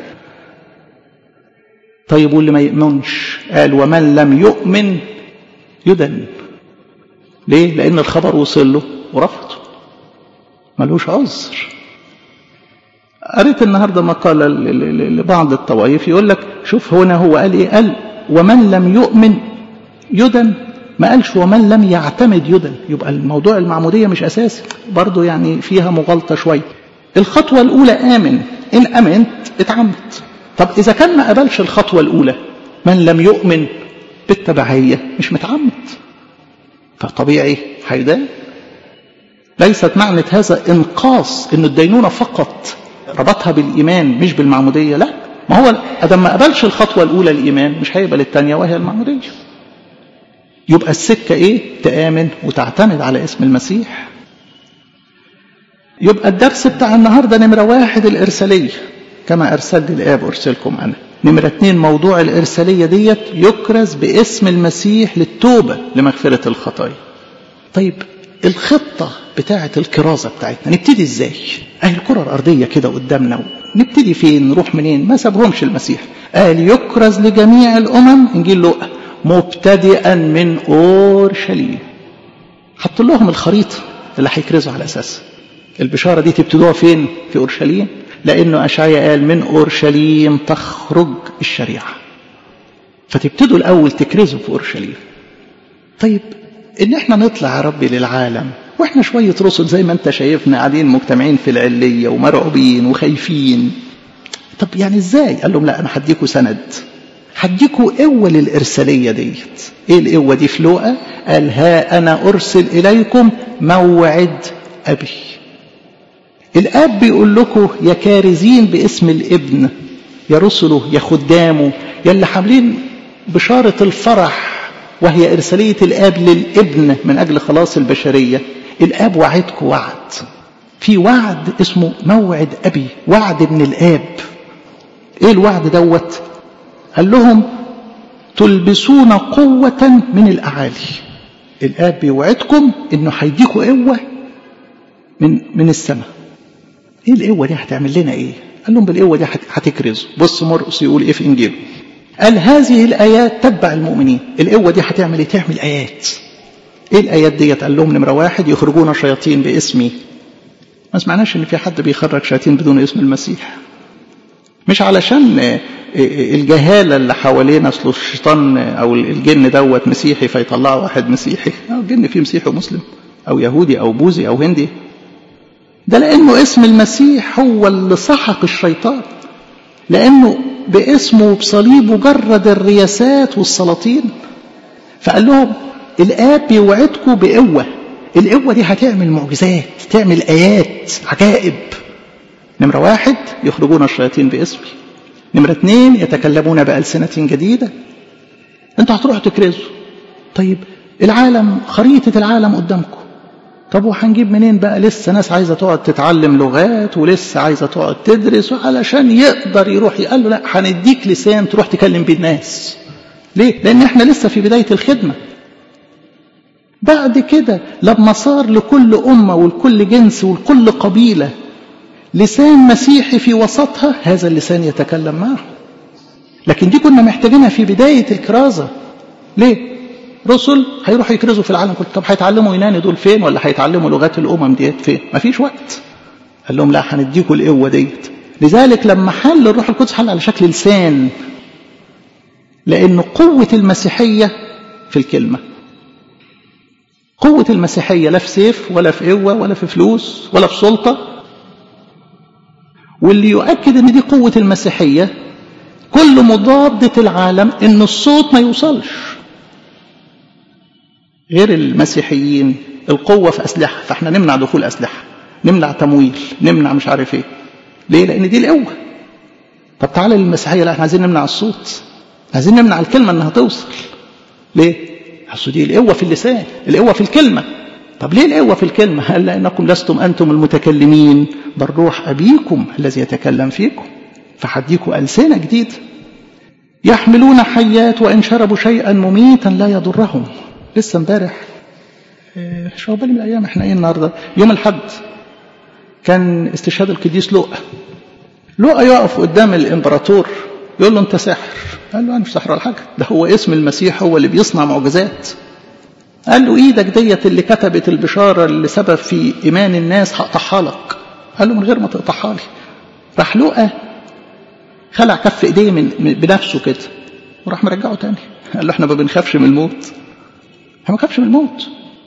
طيب واللي ما يؤمنش قال ومن لم يؤمن يدن ليه لأن الخبر وصل له ورفضه ملوش عذر قريت النهارده مقالة لبعض الطوائف يقول لك شوف هنا هو قال ايه قال ومن لم يؤمن يدن ما قالش ومن لم يعتمد يدن يبقى الموضوع المعمودية مش أساسي برضه يعني فيها مغالطة شوية الخطوة الأولى آمن إن أمنت اتعمد طب إذا كان ما قبلش الخطوة الأولى من لم يؤمن بالتبعية مش متعمد فطبيعي هيدان ليست معنى هذا إنقاص إن الدينونة فقط ربطها بالإيمان مش بالمعمودية لا ما هو أدم ما قبلش الخطوة الأولى الإيمان مش هيقبل الثانية وهي المعمودية يبقى السكة إيه تآمن وتعتمد على اسم المسيح يبقى الدرس بتاع النهاردة نمرة واحد الإرسالية كما أرسل لي الآب أرسلكم أنا نمرة اتنين موضوع الإرسالية ديت يكرز باسم المسيح للتوبة لمغفرة الخطايا طيب الخطة بتاعة الكرازة بتاعتنا نبتدي ازاي اهي الكرة الأرضية كده قدامنا نبتدي فين نروح منين ما سابهمش المسيح قال يكرز لجميع الأمم إنجيل لوقا مبتدئا من أورشليم حط لهم الخريطة اللي هيكرزوا على أساسها البشارة دي تبتدوها فين في أورشليم لأنه أشعيا قال من أورشليم تخرج الشريعة فتبتدوا الأول تكرزوا في أورشليم طيب ان احنا نطلع يا ربي للعالم واحنا شوية رسل زي ما انت شايفنا قاعدين مجتمعين في العلية ومرعوبين وخايفين طب يعني ازاي قال لهم لا انا هديكوا سند هديكوا قوة للإرسالية ديت ايه القوة دي في لوقا قال ها انا ارسل اليكم موعد ابي الاب بيقول لكم يا كارزين باسم الابن يا رسله يا خدامه يا اللي حاملين بشارة الفرح وهي إرسالية الآب للابن من أجل خلاص البشرية الآب وعدكم وعد في وعد اسمه موعد أبي وعد من الآب إيه الوعد دوت قال لهم تلبسون قوة من الأعالي الآب بيوعدكم إنه هيديكوا قوة من من السماء إيه القوة دي هتعمل لنا إيه؟ قال لهم بالقوة دي هتكرزوا بص مرقس يقول إيه في إنجيله قال هذه الآيات تتبع المؤمنين القوة دي هتعمل إيه؟ تعمل آيات إيه الآيات ديت؟ قال لهم نمرة واحد يخرجون شياطين باسمي ما سمعناش إن في حد بيخرج شياطين بدون اسم المسيح مش علشان الجهالة اللي حوالينا أصل الشيطان أو الجن دوت مسيحي فيطلعوا واحد مسيحي أو الجن فيه مسيحي ومسلم أو يهودي أو بوذي أو هندي ده لأنه اسم المسيح هو اللي سحق الشيطان لأنه باسمه وبصليبه جرد الرياسات والسلاطين فقال لهم الآب بيوعدكم بقوة القوة دي هتعمل معجزات تعمل آيات عجائب نمرة واحد يخرجون الشياطين باسمي نمرة اثنين يتكلمون بألسنة جديدة انتوا هتروحوا تكرزوا طيب العالم خريطة العالم قدامكم طب وهنجيب منين بقى لسه ناس عايزة تقعد تتعلم لغات ولسه عايزة تقعد تدرس علشان يقدر يروح قال له لا هنديك لسان تروح تكلم بيه الناس ليه؟ لأن احنا لسه في بداية الخدمة بعد كده لما صار لكل أمة ولكل جنس ولكل قبيلة لسان مسيحي في وسطها هذا اللسان يتكلم معه لكن دي كنا محتاجينها في بداية الكرازة ليه؟ رسل هيروحوا يكرزوا في العالم كله طب هيتعلموا يوناني دول فين ولا هيتعلموا لغات الأمم ديت فين مفيش وقت قال لهم لا هنديكوا القوة ديت لذلك لما حل الروح القدس حل على شكل لسان لأن قوة المسيحية في الكلمة قوة المسيحية لا في سيف ولا في قوة ولا في فلوس ولا في سلطة واللي يؤكد ان دي قوة المسيحية كل مضادة العالم ان الصوت ما يوصلش غير المسيحيين القوة في أسلحة فاحنا نمنع دخول أسلحة نمنع تمويل نمنع مش عارف ايه ليه لأن دي القوة طب تعالى للمسيحية لا احنا عايزين نمنع الصوت عايزين نمنع الكلمة انها توصل ليه أصل دي القوة في اللسان القوة في الكلمة طب ليه القوة في الكلمة قال لأنكم لستم أنتم المتكلمين بل روح أبيكم الذي يتكلم فيكم فحديكم ألسنة جديدة يحملون حيات وإن شربوا شيئا مميتا لا يضرهم لسه امبارح مش بالي من الأيام احنا ايه النهارده يوم الحد كان استشهاد القديس لؤى لؤى يقف قدام الامبراطور يقول له انت ساحر قال له انا مش ساحر ولا حاجه ده هو اسم المسيح هو اللي بيصنع معجزات قال له ايدك ديت اللي كتبت البشاره اللي سبب في ايمان الناس هقطعها لك قال له من غير ما تقطعها لي راح لقى خلع كف ايديه من بنفسه كده وراح مرجعه تاني قال له احنا ما بنخافش من الموت احنا ما بنخافش من الموت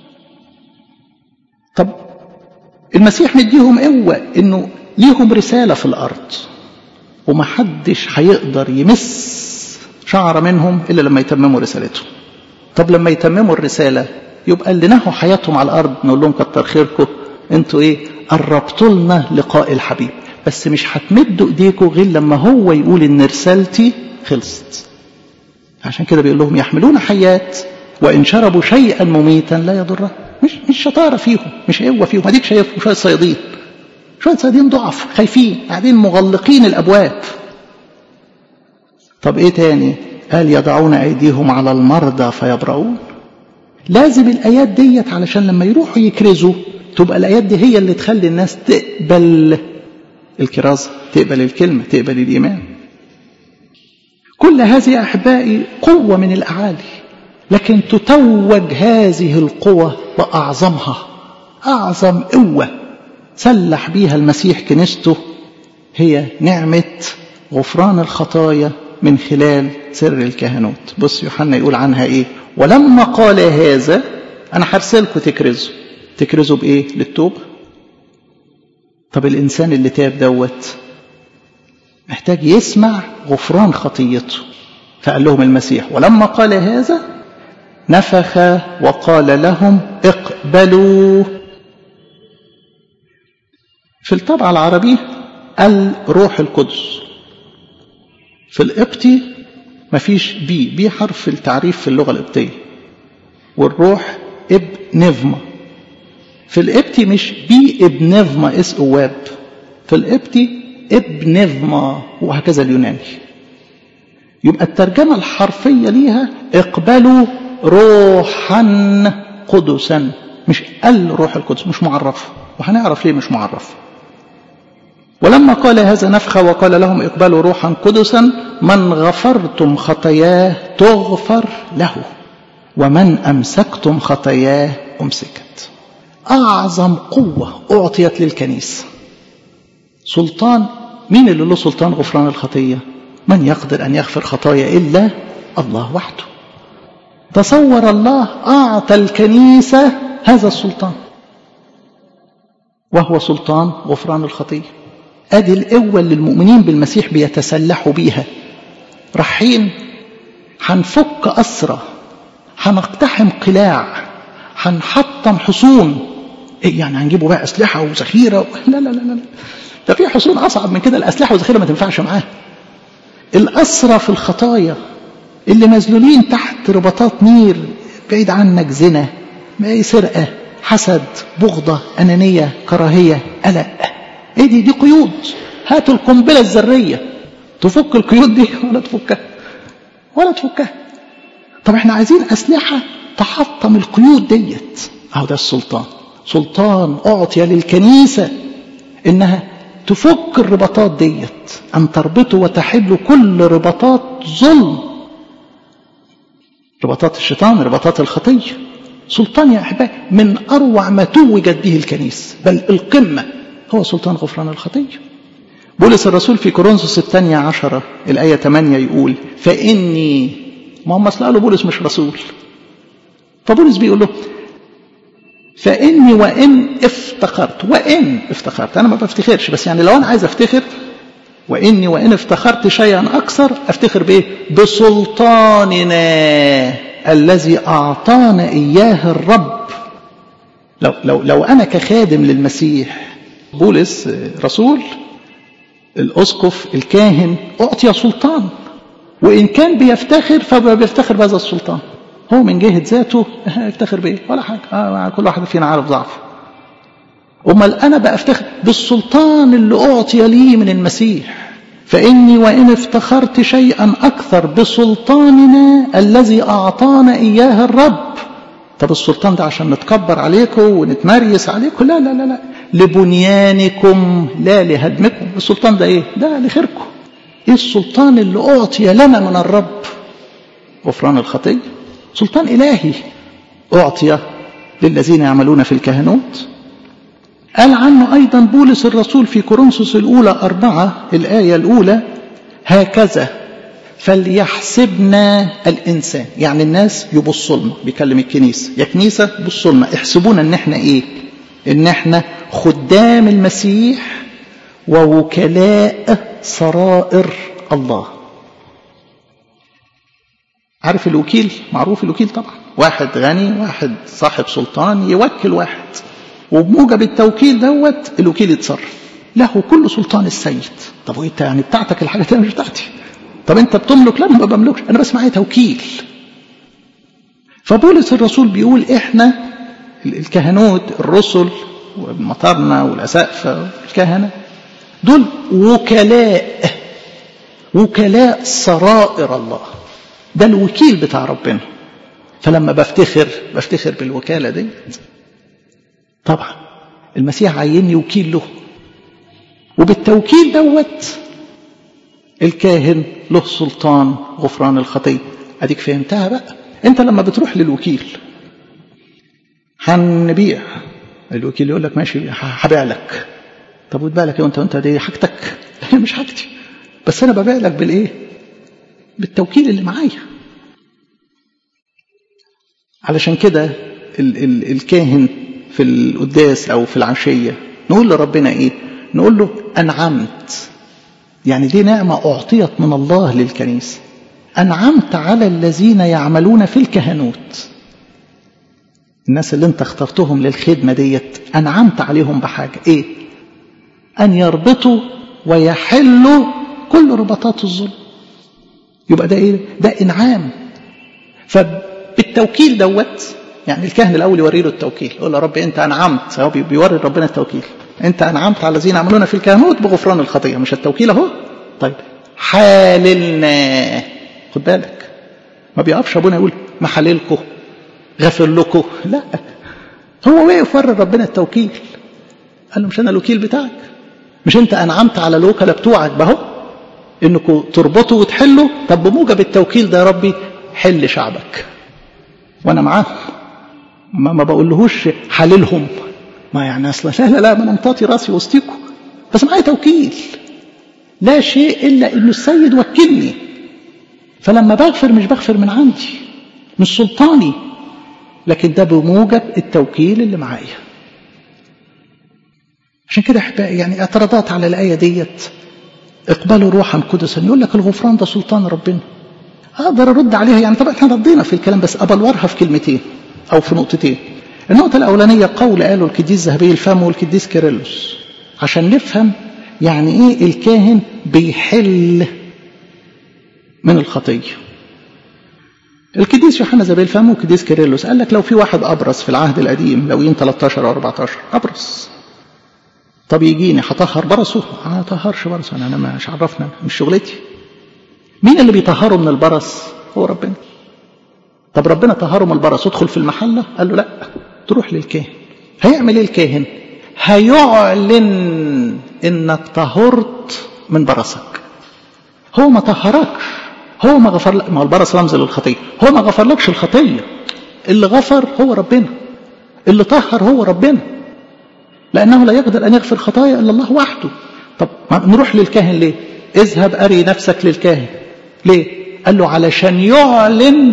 طب المسيح مديهم قوه انه ليهم رساله في الارض ومحدش هيقدر يمس شعر منهم الا لما يتمموا رسالتهم طب لما يتمموا الرساله يبقى اللي نهوا حياتهم على الارض نقول لهم كتر خيركم انتوا ايه قربتوا لنا لقاء الحبيب بس مش هتمدوا ايديكم غير لما هو يقول ان رسالتي خلصت عشان كده بيقول لهم يحملون حيات وان شربوا شيئا مميتا لا يضره مش مش شطاره فيهم مش قوه فيهم اديك شايفهم شويه صيادين شويه صيادين ضعف خايفين قاعدين مغلقين الابواب طب ايه تاني قال يضعون ايديهم على المرضى فيبرؤون لازم الايات ديت علشان لما يروحوا يكرزوا تبقى الايات دي هي اللي تخلي الناس تقبل الكرازه تقبل الكلمه تقبل الايمان كل هذه احبائي قوه من الاعالي لكن تتوج هذه القوه باعظمها اعظم قوه سلح بيها المسيح كنيسته هي نعمه غفران الخطايا من خلال سر الكهنوت بص يوحنا يقول عنها ايه ولما قال هذا انا هرسلكم تكرزوا تكرزوا بايه للتوبه طب الانسان اللي تاب دوت محتاج يسمع غفران خطيته فقال لهم المسيح ولما قال هذا نفخ وقال لهم اقبلوا في الطبعة العربية الروح القدس في القبطي مفيش بي بي حرف التعريف في اللغة القبطية والروح ابنفما في القبطي مش بي ابنفما اس اواب في القبطي ابنفما وهكذا اليوناني يبقى الترجمة الحرفية ليها اقبلوا روحا قدسا مش الروح القدس مش معرف وهنعرف ليه مش معرف ولما قال هذا نفخ وقال لهم اقبلوا روحا قدسا من غفرتم خطاياه تغفر له ومن امسكتم خطاياه امسكت اعظم قوه اعطيت للكنيسه سلطان مين اللي له سلطان غفران الخطيه من يقدر ان يغفر خطايا الا الله وحده تصور الله اعطى الكنيسه هذا السلطان وهو سلطان غفران الخطيه ادي القوه اللي المؤمنين بالمسيح بيتسلحوا بيها رايحين هنفك اسرى هنقتحم قلاع هنحطم حصون ايه يعني هنجيبوا بقى اسلحه وذخيره و... لا لا لا لا ده في حصون اصعب من كده الاسلحه والذخيره ما تنفعش معاه الاسرى في الخطايا اللي مذلولين تحت رباطات نير بعيد عنك زنا سرقه حسد بغضه انانيه كراهيه قلق ايه دي دي قيود هاتوا القنبله الذريه تفك القيود دي ولا تفكها ولا تفكها طب احنا عايزين اسلحه تحطم القيود ديت اهو ده السلطان سلطان اعطي للكنيسه انها تفك الرباطات ديت ان تربطوا وتحلوا كل رباطات ظلم رباطات الشيطان رباطات الخطيه سلطان يا احبائي من اروع ما توجت به الكنيسه بل القمه هو سلطان غفران الخطيه بولس الرسول في كورنثوس الثانية عشرة الآية 8 يقول فإني ما هم قالوا بولس مش رسول فبولس بيقول له فإني وإن افتخرت وإن افتخرت أنا ما بفتخرش بس يعني لو أنا عايز أفتخر وإني وإن افتخرت شيئا أكثر أفتخر بإيه؟ بسلطاننا الذي أعطانا إياه الرب لو, لو, لو أنا كخادم للمسيح بولس رسول الأسقف الكاهن أعطي سلطان وإن كان بيفتخر فبيفتخر بهذا السلطان هو من جهة ذاته يفتخر بإيه ولا حاجة آه كل واحد فينا عارف ضعفه أمال أنا بأفتخر بالسلطان اللي أعطي لي من المسيح فإني وإن افتخرت شيئا أكثر بسلطاننا الذي أعطانا إياه الرب طب السلطان ده عشان نتكبر عليكم ونتمريس عليكم لا لا لا لا لبنيانكم لا لهدمكم السلطان ده ايه ده لخيركم ايه السلطان اللي اعطي لنا من الرب غفران الخطيه سلطان الهي اعطي للذين يعملون في الكهنوت قال عنه ايضا بولس الرسول في كورنثوس الاولى اربعه الايه الاولى هكذا فليحسبنا الانسان يعني الناس يبصوا لنا بيكلم الكنيسه يا كنيسه بصوا لنا احسبونا ان احنا ايه ان احنا خدام المسيح ووكلاء سرائر الله عارف الوكيل معروف الوكيل طبعا واحد غني واحد صاحب سلطان يوكل واحد وبموجب التوكيل دوت الوكيل يتصرف له كل سلطان السيد طب وانت يعني بتاعتك الحاجه الثانيه مش بتاعتي طب انت بتملك لا ما بملكش انا بس معايا توكيل فبولس الرسول بيقول احنا الكهنوت الرسل والمطارنة والأسقفة والكهنة دول وكلاء وكلاء سرائر الله ده الوكيل بتاع ربنا فلما بفتخر بفتخر بالوكالة دي طبعا المسيح عيني وكيل له وبالتوكيل دوت الكاهن له سلطان غفران الخطية اديك فهمتها بقى انت لما بتروح للوكيل هنبيع الوكيل يقول لك ماشي هبيع لك طب وتبيع لك انت وانت دي حاجتك هي مش حاجتي بس انا ببيع لك بالايه بالتوكيل اللي معايا علشان كده ال ال الكاهن في القداس او في العشيه نقول لربنا ايه نقول له انعمت يعني دي نعمه اعطيت من الله للكنيسه انعمت على الذين يعملون في الكهنوت الناس اللي انت اخترتهم للخدمه ديت انعمت عليهم بحاجه ايه ان يربطوا ويحلوا كل رباطات الظلم يبقى ده ايه ده انعام فبالتوكيل دوت يعني الكاهن الاول يوري له التوكيل يقول له رب انت انعمت هو بيوري ربنا التوكيل انت انعمت على الذين يعملون في الكهنوت بغفران الخطيه مش التوكيل اهو طيب حاللنا خد بالك ما بيقفش ابونا يقول محللكم غفر لكم لا هو واقف ورى ربنا التوكيل قال له مش انا الوكيل بتاعك مش انت انعمت على الوكلاء بتوعك بهو انكم تربطوا وتحلوا طب بموجب التوكيل ده يا ربي حل شعبك وانا معاهم ما, ما بقولهوش حللهم ما يعني اصلا لا لا لا ما انا مطاطي راسي وسطيكم بس معايا توكيل لا شيء الا انه السيد وكلني فلما بغفر مش بغفر من عندي مش سلطاني لكن ده بموجب التوكيل اللي معايا عشان كده احبائي يعني اعتراضات على الايه ديت اقبلوا روحا قدسا يقول لك الغفران ده سلطان ربنا اقدر ارد عليها يعني طبعا احنا ردينا في الكلام بس ابلورها في كلمتين او في نقطتين النقطة الأولانية قول قاله القديس ذهبي الفم والقديس كيرلس عشان نفهم يعني ايه الكاهن بيحل من الخطية القديس يوحنا ذهبي الفم والقديس كيرلس قال لك لو في واحد أبرص في العهد القديم لو 13 أو 14 أبرص طب يجيني هطهر برصه انا طهرش برص انا انا مش عرفنا مش شغلتي مين اللي بيطهره من البرص هو ربنا طب ربنا طهره من البرص ادخل في المحله قال له لا تروح للكاهن هيعمل ايه الكاهن هيعلن انك طهرت من برصك هو ما طهركش هو ما غفر لك ما هو البرص رمز للخطيه هو ما غفرلكش الخطيه اللي غفر هو ربنا اللي طهر هو ربنا لأنه لا يقدر أن يغفر خطايا إلا الله وحده طب نروح للكاهن ليه اذهب أري نفسك للكاهن ليه قال له علشان يعلن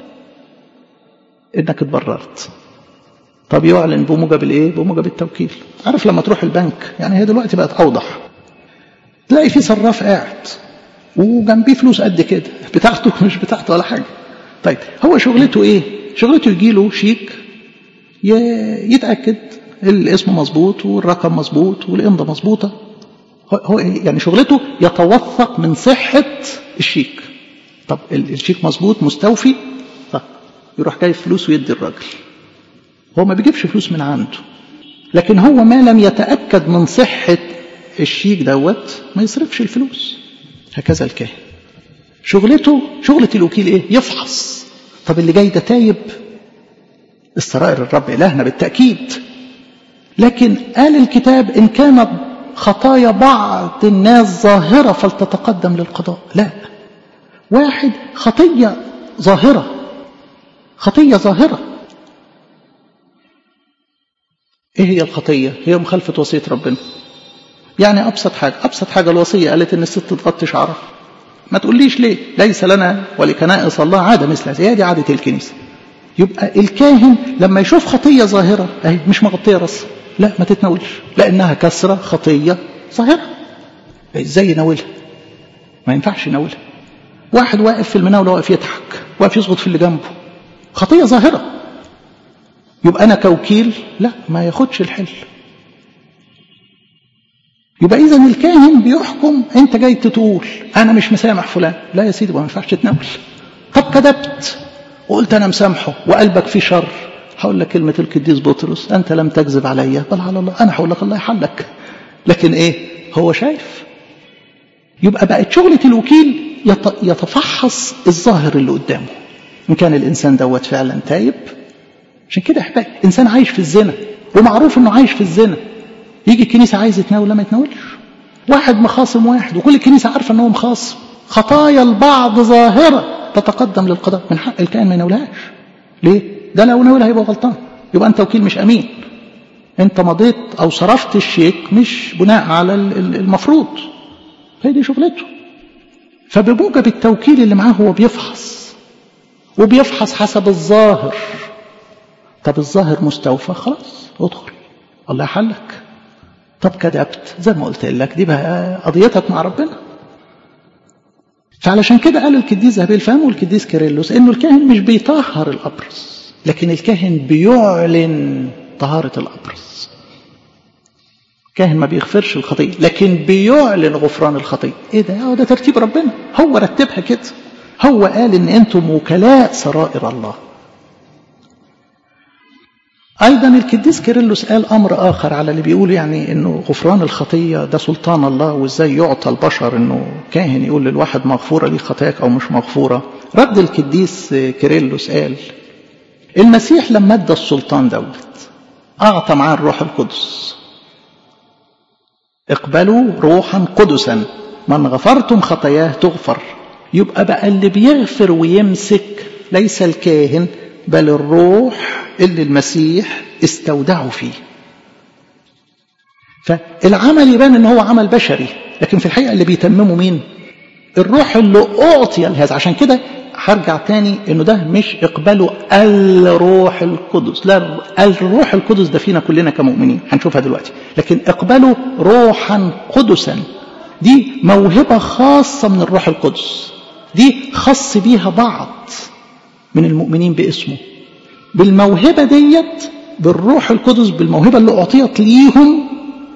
انك اتبررت طب يعلن بموجب الايه بموجب التوكيل عارف لما تروح البنك يعني هي دلوقتي بقت اوضح تلاقي في صراف قاعد وجنبيه فلوس قد كده بتاعته مش بتاعته ولا حاجه طيب هو شغلته ايه شغلته يجي له شيك يتاكد الاسم مظبوط والرقم مظبوط والامضه مظبوطه هو يعني شغلته يتوثق من صحه الشيك طب الشيك مظبوط مستوفي طب يروح جايب فلوس ويدي الراجل هو ما بيجيبش فلوس من عنده لكن هو ما لم يتاكد من صحه الشيك دوت ما يصرفش الفلوس هكذا الكاهن شغلته شغله الوكيل ايه يفحص طب اللي جاي ده تايب السرائر الرب الهنا بالتاكيد لكن قال الكتاب إن كانت خطايا بعض الناس ظاهرة فلتتقدم للقضاء لا واحد خطية ظاهرة خطية ظاهرة ايه هي الخطية هي مخالفة وصية ربنا يعني أبسط حاجة أبسط حاجة الوصية قالت إن الست تغطي شعرها ما تقوليش ليه ليس لنا ولكنائس الله عادة مثل هذه دي عادة الكنيسة يبقى الكاهن لما يشوف خطية ظاهرة اهي مش مغطية راسها لا ما تتناولش لأنها كسرة خطية ظاهرة ازاي يناولها ما ينفعش يناولها واحد واقف في المناولة واقف يضحك واقف يسقط في اللي جنبه خطية ظاهرة يبقى أنا كوكيل لا ما ياخدش الحل يبقى إذا الكاهن بيحكم أنت جاي تقول أنا مش مسامح فلان لا يا سيدي ما ينفعش تتناول طب كذبت وقلت أنا مسامحه وقلبك فيه شر هقول لك كلمة القديس بطرس أنت لم تكذب علي بل على الله أنا هقول لك الله يحلك لكن إيه هو شايف يبقى بقت شغلة الوكيل يتفحص الظاهر اللي قدامه إن كان الإنسان دوت فعلا تايب عشان كده أحبائي إنسان عايش في الزنا ومعروف إنه عايش في الزنا يجي الكنيسة عايز يتناول لا ما يتناولش واحد مخاصم واحد وكل الكنيسة عارفة إن هو مخاصم خطايا البعض ظاهرة تتقدم للقضاء من حق الكائن ما يناولهاش ليه؟ ده لو ناولها هيبقى غلطان يبقى أنت وكيل مش أمين أنت مضيت أو صرفت الشيك مش بناء على المفروض هي دي شغلته فبموجب التوكيل اللي معاه هو بيفحص وبيفحص حسب الظاهر طب الظاهر مستوفى خلاص ادخل الله يحلك طب كذبت زي ما قلت لك دي بقى قضيتك مع ربنا فعلشان كده قال القديس ذهبي الفهم والقديس كيرلس انه الكاهن مش بيطهر الابرص لكن الكاهن بيعلن طهاره الابرص كاهن ما بيغفرش الخطيه لكن بيعلن غفران الخطيه ايه ده هو ده ترتيب ربنا هو رتبها كده هو قال ان انتم وكلاء سرائر الله ايضا القديس كيرلس قال امر اخر على اللي بيقول يعني انه غفران الخطيه ده سلطان الله وازاي يعطى البشر انه كاهن يقول للواحد مغفوره ليه خطاياك او مش مغفوره رد القديس كيرلس قال المسيح لما ادى السلطان دوت اعطى معاه الروح القدس اقبلوا روحا قدسا من غفرتم خطاياه تغفر يبقى بقى اللي بيغفر ويمسك ليس الكاهن بل الروح اللي المسيح استودعه فيه فالعمل يبان ان هو عمل بشري لكن في الحقيقه اللي بيتممه مين الروح اللي اعطي لهذا عشان كده هرجع تاني انه ده مش اقباله الروح القدس لا الروح القدس ده فينا كلنا كمؤمنين هنشوفها دلوقتي لكن اقباله روحا قدسا دي موهبه خاصه من الروح القدس دي خص بيها بعض من المؤمنين باسمه بالموهبة ديت بالروح القدس بالموهبة اللي أعطيت ليهم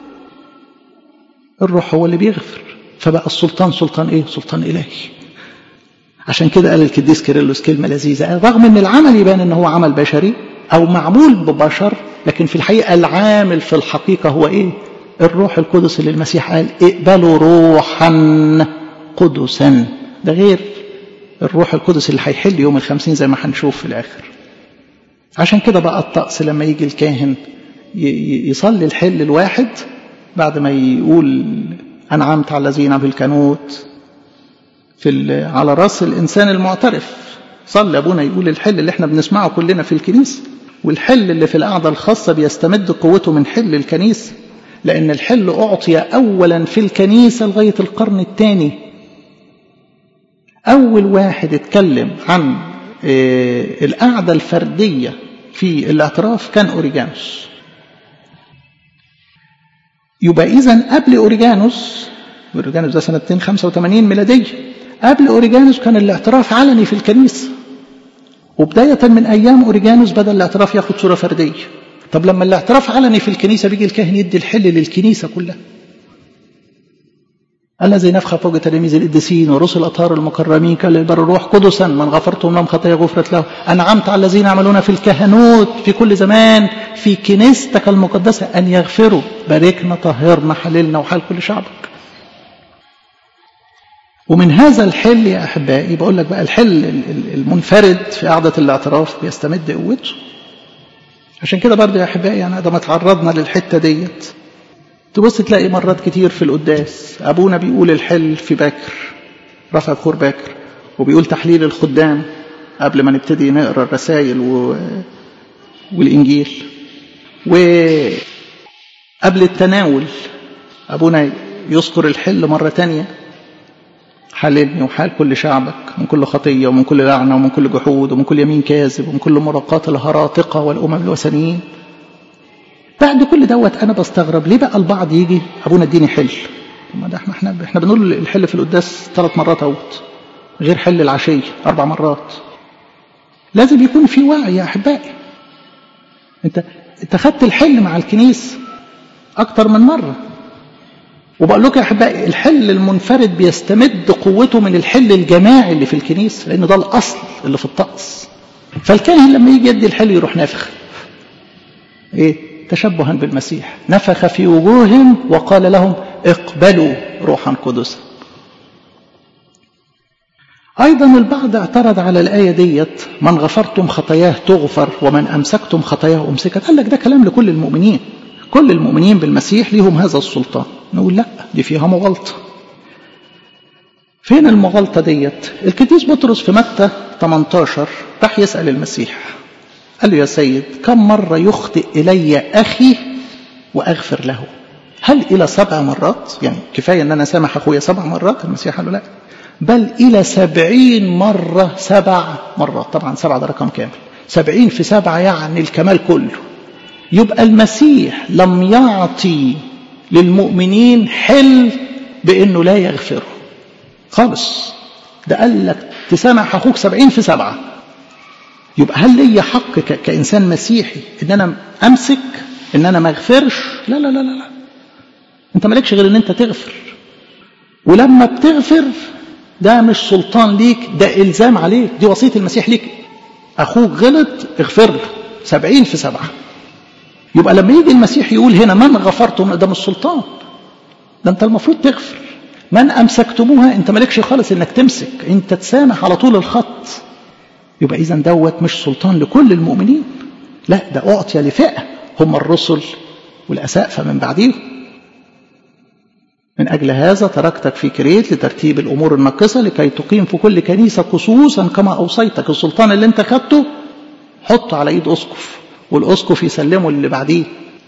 الروح هو اللي بيغفر فبقى السلطان سلطان إيه؟ سلطان إلهي عشان كده قال القديس كيرلس كلمة لذيذة رغم أن العمل يبان أنه هو عمل بشري أو معمول ببشر لكن في الحقيقة العامل في الحقيقة هو إيه؟ الروح القدس اللي المسيح قال اقبلوا روحا قدسا ده غير الروح القدس اللي هيحل يوم الخمسين زي ما هنشوف في الآخر عشان كده بقى الطقس لما يجي الكاهن يصلي الحل الواحد بعد ما يقول أنعمت على الذين بالكنوت في على راس الإنسان المعترف صلي أبونا يقول الحل اللي احنا بنسمعه كلنا في الكنيسة والحل اللي في القعدة الخاصة بيستمد قوته من حل الكنيسة لأن الحل أعطي أولا في الكنيسة لغاية القرن الثاني أول واحد اتكلم عن القعدة الفردية في الاعتراف كان أوريجانوس يبقى إذا قبل أوريجانوس أوريجانوس ده سنة 285 ميلادية قبل أوريجانوس كان الاعتراف علني في الكنيسة وبداية من أيام أوريجانوس بدأ الاعتراف ياخد صورة فردية طب لما الاعتراف علني في الكنيسة بيجي الكاهن يدي الحل للكنيسة كلها الذي نفخ فوق تلاميذ القديسين ورسل الاطهار المكرمين كالبر الروح قدسا من غفرتم لهم خطايا غفرت له انعمت على الذين يعملون في الكهنوت في كل زمان في كنيستك المقدسه ان يغفروا باركنا طهرنا حللنا وحال كل شعبك ومن هذا الحل يا احبائي بقول لك بقى الحل المنفرد في قعده الاعتراف بيستمد قوته عشان كده برضه يا احبائي يعني ده ما تعرضنا للحته ديت تبص تلاقي مرات كتير في القداس أبونا بيقول الحل في باكر رفع بخور باكر وبيقول تحليل الخدام قبل ما نبتدي نقرا الرسائل و... والإنجيل وقبل التناول أبونا يذكر الحل مرة تانية حللني وحال كل شعبك من كل خطية ومن كل لعنة ومن كل جحود ومن كل يمين كاذب ومن كل مراقات الهراطقة والأمم الوثنيين بعد كل دوت انا بستغرب ليه بقى البعض يجي ابونا اديني حل ما ده احنا احنا احنا بنقول الحل في القداس ثلاث مرات اهوت غير حل العشيه اربع مرات لازم يكون في وعي يا احبائي انت انت خدت الحل مع الكنيسه اكتر من مره وبقول لكم يا احبائي الحل المنفرد بيستمد قوته من الحل الجماعي اللي في الكنيسه لان ده الاصل اللي في الطقس فالكاهن لما يجي يدي الحل يروح نافخ ايه تشبها بالمسيح نفخ في وجوههم وقال لهم اقبلوا روحا قدسا أيضا البعض اعترض على الآية ديت من غفرتم خطاياه تغفر ومن أمسكتم خطاياه أمسكت قال لك ده كلام لكل المؤمنين كل المؤمنين بالمسيح ليهم هذا السلطان نقول لا دي فيها مغالطة فين المغالطة ديت القديس بطرس في متى 18 راح يسأل المسيح قال له يا سيد كم مرة يخطئ إلي أخي وأغفر له هل إلى سبع مرات يعني كفاية أن أنا سامح أخويا سبع مرات المسيح قال له لا بل إلى سبعين مرة سبع مرات طبعا سبعة ده رقم كامل سبعين في سبعة يعني الكمال كله يبقى المسيح لم يعطي للمؤمنين حل بأنه لا يغفره خالص ده قال لك تسامح أخوك سبعين في سبعة يبقى هل لي حق كإنسان مسيحي إن أنا أمسك إن أنا ما أغفرش لا لا لا لا لا أنت مالكش غير إن أنت تغفر ولما بتغفر ده مش سلطان ليك ده إلزام عليك دي وصية المسيح ليك أخوك غلط اغفر له سبعين في سبعة يبقى لما يجي المسيح يقول هنا من غفرتم ده مش سلطان ده أنت المفروض تغفر من أمسكتموها أنت مالكش خالص إنك تمسك أنت تسامح على طول الخط يبقى إذا دوت مش سلطان لكل المؤمنين لا ده أعطي لفئة هم الرسل والأساء من بعدهم من أجل هذا تركتك في كريت لترتيب الأمور الناقصة لكي تقيم في كل كنيسة خصوصا كما أوصيتك السلطان اللي أنت خدته حطه على إيد أسقف والأسقف يسلمه اللي بعديه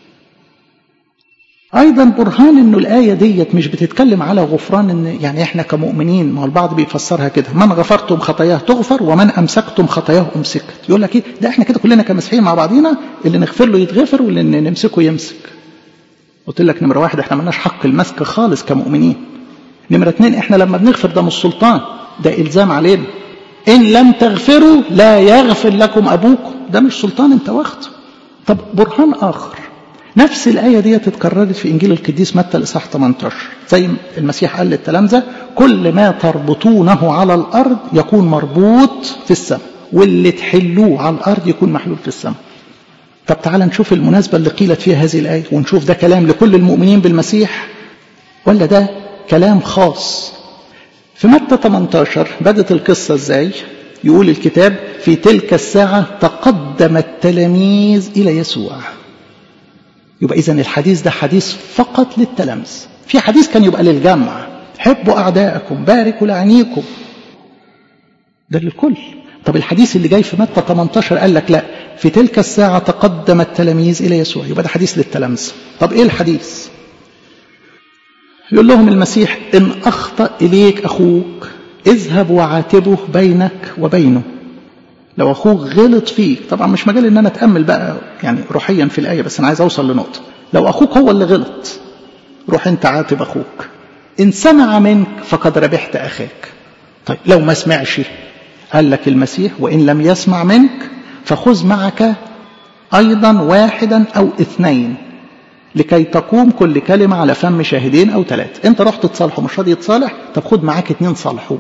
أيضا برهان إنه الآية ديت مش بتتكلم على غفران إن يعني إحنا كمؤمنين ما هو البعض بيفسرها كده من غفرتم خطاياه تغفر ومن أمسكتم خطاياه أمسكت يقول لك إيه ده إحنا كده كلنا كمسيحيين مع بعضينا اللي نغفر له يتغفر واللي نمسكه يمسك قلت لك نمرة واحد إحنا ملناش حق المسك خالص كمؤمنين نمرة اتنين إحنا لما بنغفر ده مش سلطان ده إلزام علينا إن لم تغفروا لا يغفر لكم أبوكم ده مش سلطان أنت واخده طب برهان آخر نفس الآية دي اتكررت في إنجيل القديس متى الإصحاح 18 زي المسيح قال للتلامذة كل ما تربطونه على الأرض يكون مربوط في السماء واللي تحلوه على الأرض يكون محلول في السماء طب تعال نشوف المناسبة اللي قيلت فيها هذه الآية ونشوف ده كلام لكل المؤمنين بالمسيح ولا ده كلام خاص في متى 18 بدت القصة ازاي يقول الكتاب في تلك الساعة تقدم التلاميذ إلى يسوع يبقى إذن الحديث ده حديث فقط للتلامذة في حديث كان يبقى للجمع حبوا أعداءكم باركوا لعنيكم ده للكل طب الحديث اللي جاي في متى 18 قال لك لا في تلك الساعة تقدم التلاميذ إلى يسوع يبقى ده حديث للتلامذة طب إيه الحديث يقول لهم المسيح إن أخطأ إليك أخوك اذهب وعاتبه بينك وبينه لو أخوك غلط فيك طبعا مش مجال إن أنا أتأمل بقى يعني روحيا في الآية بس أنا عايز أوصل لنقطة لو أخوك هو اللي غلط روح أنت عاتب أخوك إن سمع منك فقد ربحت أخاك طيب لو ما سمعش قال لك المسيح وإن لم يسمع منك فخذ معك أيضا واحدا أو اثنين لكي تقوم كل كلمة على فم شاهدين أو ثلاثة أنت رحت تصالحه مش راضي يتصالح طب خد معاك اتنين صالحوه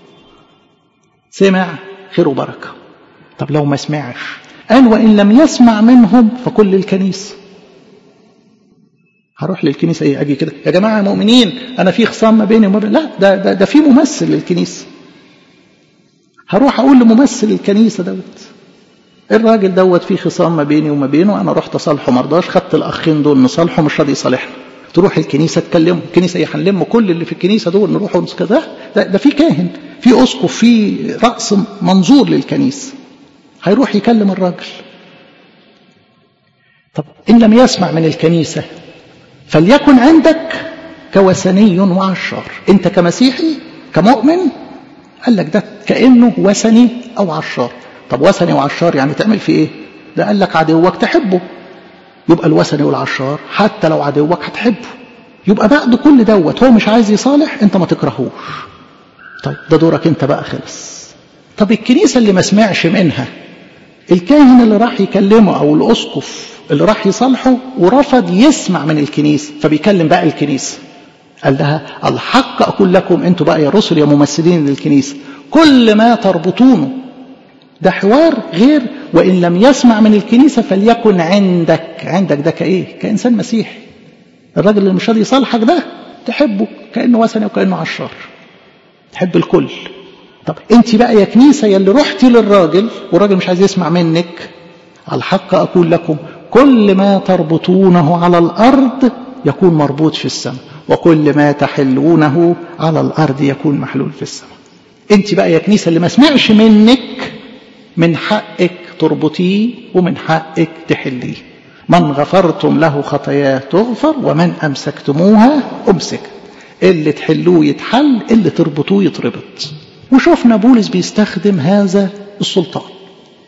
سمع خير وبركة طب لو ما سمعش قال وإن لم يسمع منهم فكل الكنيسة هروح للكنيسة ايه اجي كده يا جماعة مؤمنين انا في خصام ما بيني وما بين لا ده, ده, ده في ممثل للكنيسة هروح اقول لممثل الكنيسة دوت الراجل دوت في خصام ما بيني وما بينه انا رحت اصالحه مرضاش خدت الاخين دول نصالحه مش راضي يصالحنا تروح الكنيسه تكلمه الكنيسه ايه هنلم كل اللي في الكنيسه دول نروح كده ده, ده في كاهن في اسقف في راس منظور للكنيسه هيروح يكلم الراجل طب ان لم يسمع من الكنيسه فليكن عندك كوثني وعشار انت كمسيحي كمؤمن قال لك ده كانه وثني او عشار طب وثني وعشار يعني تعمل فيه ايه ده قال لك عدوك تحبه يبقى الوثني والعشار حتى لو عدوك هتحبه يبقى بعد كل دوت هو مش عايز يصالح انت ما تكرهوش طيب ده دورك انت بقى خلص طب الكنيسة اللي ما سمعش منها الكاهن اللي راح يكلمه او الاسقف اللي راح يصالحه ورفض يسمع من الكنيسة فبيكلم بقى الكنيسة قال لها الحق اقول لكم انتوا بقى يا رسل يا ممثلين للكنيسة كل ما تربطونه ده حوار غير وإن لم يسمع من الكنيسة فليكن عندك عندك ده كإيه كإنسان مسيحي الراجل اللي مش راضي يصالحك ده تحبه كأنه وثني وكأنه عشار تحب الكل طب انت بقى يا كنيسة يا اللي رحتي للراجل والراجل مش عايز يسمع منك على الحق أقول لكم كل ما تربطونه على الأرض يكون مربوط في السماء وكل ما تحلونه على الأرض يكون محلول في السماء انت بقى يا كنيسة اللي ما سمعش منك من حقك تربطيه ومن حقك تحليه من غفرتم له خطاياه تغفر ومن أمسكتموها أمسك اللي تحلوه يتحل اللي تربطوه يتربط وشوفنا بولس بيستخدم هذا السلطان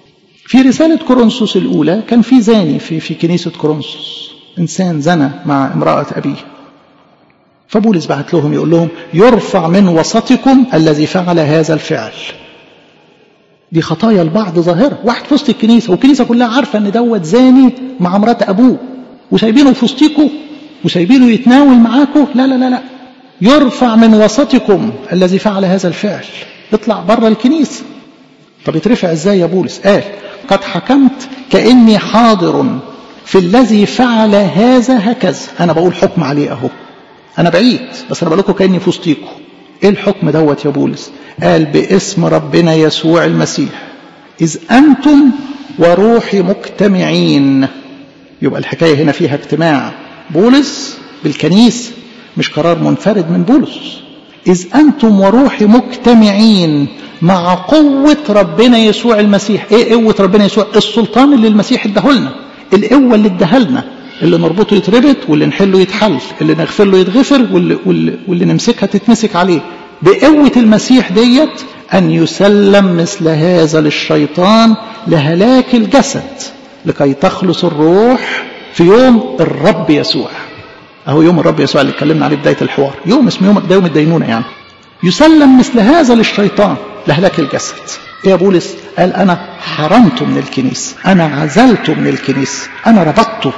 في رسالة كورنثوس الأولى كان في زاني في, في كنيسة كورنثوس إنسان زنى مع امرأة أبيه فبولس بعت لهم يقول لهم يرفع من وسطكم الذي فعل هذا الفعل دي خطايا البعض ظاهرة واحد في وسط الكنيسة والكنيسة كلها عارفة ان دوت زاني مع مرات ابوه وسايبينه في وسطكم وسايبينه يتناول معاكم لا لا لا لا يرفع من وسطكم الذي فعل هذا الفعل يطلع بره الكنيسة طب يترفع ازاي يا بولس قال قد حكمت كأني حاضر في الذي فعل هذا هكذا انا بقول حكم عليه اهو انا بعيد بس انا بقول لكم كأني في وسطيكم ايه الحكم دوت يا بولس قال باسم ربنا يسوع المسيح إذ أنتم وروحي مجتمعين يبقى الحكاية هنا فيها اجتماع بولس بالكنيسة مش قرار منفرد من بولس إذ أنتم وروحي مجتمعين مع قوة ربنا يسوع المسيح إيه قوة ربنا يسوع السلطان اللي المسيح اداهولنا القوة اللي اداهالنا اللي نربطه يتربط واللي نحله يتحل اللي نغفر له يتغفر واللي, واللي, واللي نمسكها تتمسك عليه بقوة المسيح ديت أن يسلم مثل هذا للشيطان لهلاك الجسد لكي تخلص الروح في يوم الرب يسوع أهو يوم الرب يسوع اللي اتكلمنا عليه بداية الحوار يوم اسمه يوم ده يوم الدينونة يعني يسلم مثل هذا للشيطان لهلاك الجسد إيه يا بولس قال أنا حرمته من الكنيسة أنا عزلته من الكنيسة أنا ربطته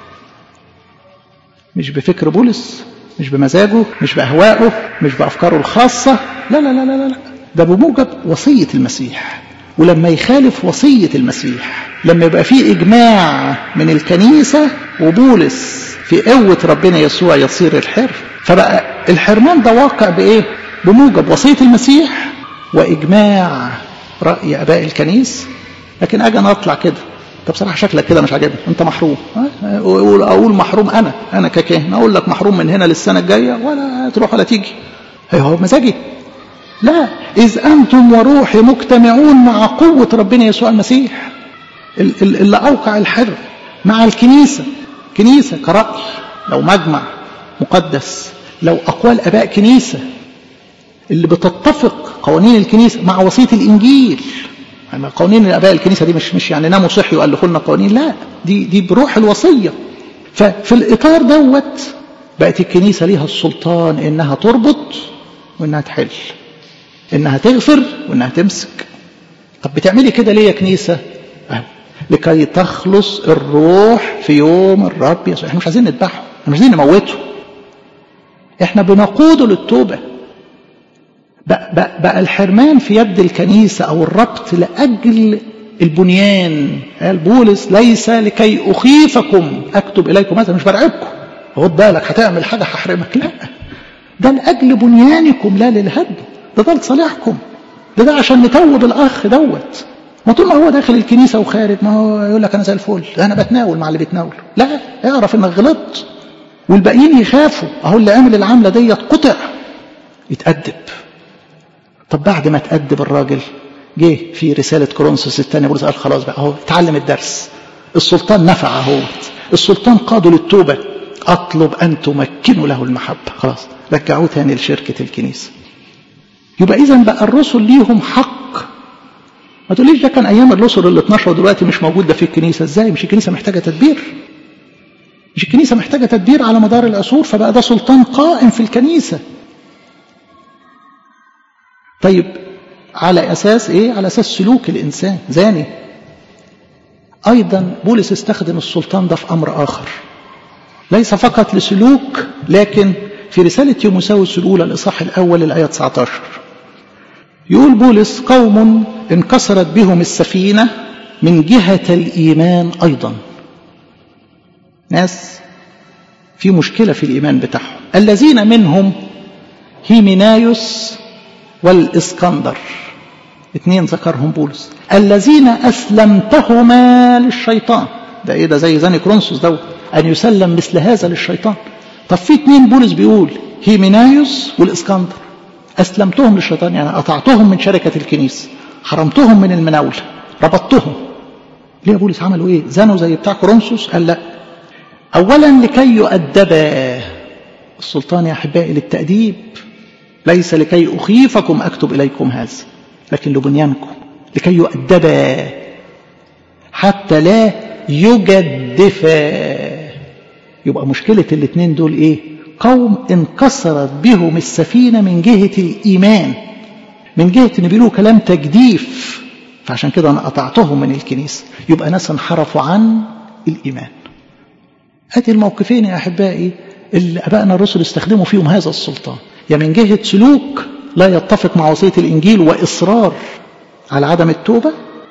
مش بفكر بولس مش بمزاجه مش بأهوائه مش بأفكاره الخاصة لا لا لا لا لا ده بموجب وصية المسيح ولما يخالف وصية المسيح لما يبقى فيه إجماع من الكنيسة وبولس في قوة ربنا يسوع يصير الحر فبقى الحرمان ده واقع بإيه بموجب وصية المسيح وإجماع رأي أباء الكنيس لكن أجي أنا أطلع كده طب بصراحة شكلك كده مش عاجبني أنت محروم أقول, أقول محروم أنا أنا ككاهن أقول لك محروم من هنا للسنة الجاية ولا تروح ولا تيجي هو مزاجي لا إذ أنتم وروحي مجتمعون مع قوة ربنا يسوع المسيح اللي أوقع الحر مع الكنيسة كنيسة كرأي لو مجمع مقدس لو أقوال أباء كنيسة اللي بتتفق قوانين الكنيسة مع وصية الإنجيل يعني قوانين الاباء الكنيسه دي مش مش يعني ناموا صحي والفوا لنا قوانين لا دي دي بروح الوصيه ففي الاطار دوت بقت الكنيسه ليها السلطان انها تربط وانها تحل انها تغفر وانها تمسك طب بتعملي كده ليه يا كنيسه أه. لكي تخلص الروح في يوم الرب يسوع احنا مش عايزين نذبحه احنا مش عايزين نموته احنا بنقوده للتوبه بقى, بقى, بقى الحرمان في يد الكنيسة أو الربط لأجل البنيان قال بولس ليس لكي أخيفكم أكتب إليكم مثلا مش برعبكم خد بالك هتعمل حاجة هحرمك لا ده لأجل بنيانكم لا للهدم ده ده لصالحكم ده ده عشان نتوب الأخ دوت ما طول ما هو داخل الكنيسة وخارج ما هو يقول لك أنا زي الفل أنا بتناول مع اللي بيتناول لا اعرف إنك غلطت والباقيين يخافوا أهو اللي عمل العملة ديت قطع يتأدب طب بعد ما تأدب الراجل جه في رسالة كورنثوس الثانية بولس قال خلاص بقى اهو اتعلم الدرس السلطان نفع اهوت السلطان قاده للتوبة أطلب أن تمكنوا له المحبة خلاص رجعوه تاني لشركة الكنيسة يبقى إذا بقى الرسل ليهم حق ما تقوليش ده كان أيام الرسل ال 12 ودلوقتي مش موجود ده في الكنيسة إزاي مش الكنيسة محتاجة تدبير مش الكنيسة محتاجة تدبير على مدار العصور فبقى ده سلطان قائم في الكنيسة طيب على أساس إيه؟ على أساس سلوك الإنسان زاني أيضا بولس استخدم السلطان ده في أمر آخر ليس فقط لسلوك لكن في رسالة تيموساوس الأولى الإصحاح الأول الآية 19 يقول بولس قوم انكسرت بهم السفينة من جهة الإيمان أيضا ناس في مشكلة في الإيمان بتاعهم الذين منهم هيمينايوس والإسكندر اثنين ذكرهم بولس الذين أسلمتهما للشيطان ده إيه ده زي زاني كرونسوس دوت أن يسلم مثل هذا للشيطان طب في اثنين بولس بيقول هيمينايوس والإسكندر أسلمتهم للشيطان يعني قطعتهم من شركة الكنيسة حرمتهم من المناولة ربطتهم ليه يا بولس عملوا ايه زانوا زي بتاع كورنثوس قال لا اولا لكي يؤدبا السلطان يا احبائي للتاديب ليس لكي اخيفكم اكتب اليكم هذا لكن لبنيانكم لكي يؤدبا حتى لا يجدفا يبقى مشكلة الاثنين دول ايه قوم انكسرت بهم السفينة من جهة الإيمان من جهة ان بيقولوا كلام تجديف فعشان كده انا قطعتهم من الكنيسة يبقى ناس انحرفوا عن الإيمان ادي الموقفين يا أحبائي اللي أبائنا الرسل استخدموا فيهم هذا السلطان يا من جهة سلوك لا يتفق مع وصية الإنجيل وإصرار على عدم التوبة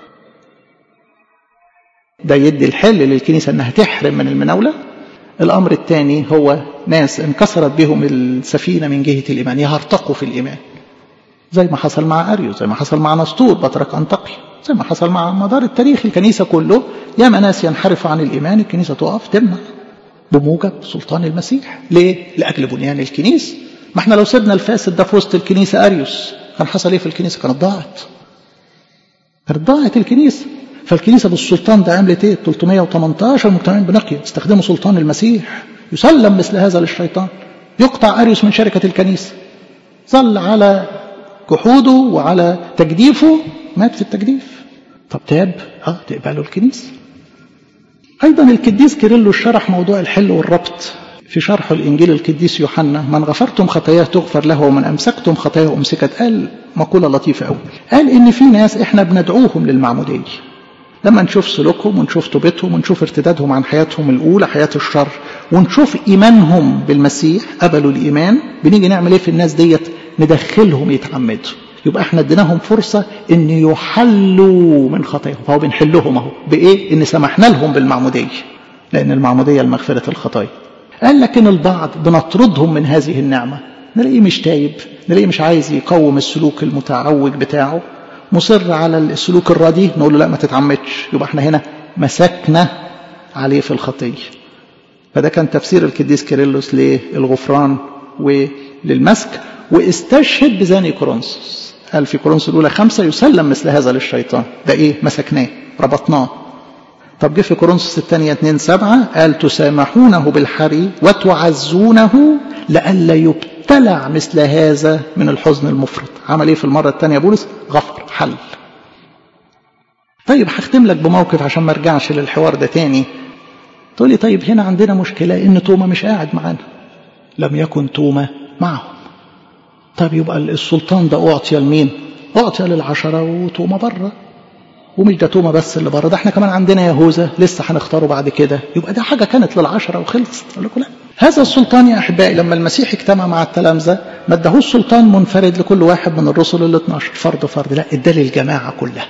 ده يدي الحل للكنيسة أنها تحرم من المناولة الأمر الثاني هو ناس انكسرت بهم السفينة من جهة الإيمان يهرتقوا في الإيمان زي ما حصل مع أريو زي ما حصل مع نسطور بطرك أنطقي زي ما حصل مع مدار التاريخ الكنيسة كله ياما ناس ينحرفوا عن الإيمان الكنيسة تقف تمنع بموجب سلطان المسيح ليه؟ لأجل بنيان الكنيسة ما احنا لو سيبنا الفاسد ده في وسط الكنيسة أريوس كان حصل ايه في الكنيسة كانت ضاعت كانت ضاعت الكنيسة فالكنيسة بالسلطان ده عملت ايه 318 مجتمعين بنقية استخدموا سلطان المسيح يسلم مثل هذا للشيطان يقطع أريوس من شركة الكنيسة ظل على جحوده وعلى تجديفه مات في التجديف طب تاب اه تقبله الكنيسة أيضا القديس كيرلو شرح موضوع الحل والربط في شرح الإنجيل القديس يوحنا من غفرتم خطاياه تغفر له ومن أمسكتم خطاياه أمسكت قال مقولة لطيفة أوي قال إن في ناس إحنا بندعوهم للمعمودية لما نشوف سلوكهم ونشوف توبتهم ونشوف ارتدادهم عن حياتهم الأولى حياة الشر ونشوف إيمانهم بالمسيح قبلوا الإيمان بنيجي نعمل إيه في الناس ديت ندخلهم يتعمدوا يبقى احنا اديناهم فرصة ان يحلوا من خطاياهم فهو بنحلهم اهو بايه ان سمحنا لهم بالمعمودية لان المعمودية لمغفرة الخطايا قال لكن البعض بنطردهم من هذه النعمة نلاقيه مش تايب نلاقيه مش عايز يقوم السلوك المتعوج بتاعه مصر على السلوك الردي نقول له لا ما تتعمدش يبقى احنا هنا مسكنا عليه في الخطية فده كان تفسير القديس كيرلس للغفران وللمسك واستشهد بزاني كورنثوس قال في كورنثوس الأولى خمسة يسلم مثل هذا للشيطان ده إيه مسكناه ربطناه طب جه في كورنثوس الثانية 2 سبعة قال تسامحونه بالحري وتعزونه لئلا يبتلع مثل هذا من الحزن المفرط عمل ايه في المرة الثانية بولس غفر حل طيب هختم لك بموقف عشان ما ارجعش للحوار ده تاني تقول لي طيب هنا عندنا مشكلة ان توما مش قاعد معانا لم يكن توما معهم طب يبقى السلطان ده أعطي لمين أعطي للعشرة وتوما بره ومش ده توما بس اللي بره ده احنا كمان عندنا يهوذا لسه هنختاره بعد كده يبقى ده حاجة كانت للعشرة وخلصت أقول لكم لا هذا السلطان يا أحبائي لما المسيح اجتمع مع التلامذة ما اداهوش سلطان منفرد لكل واحد من الرسل ال 12 فرد فرد لا اداه للجماعة كلها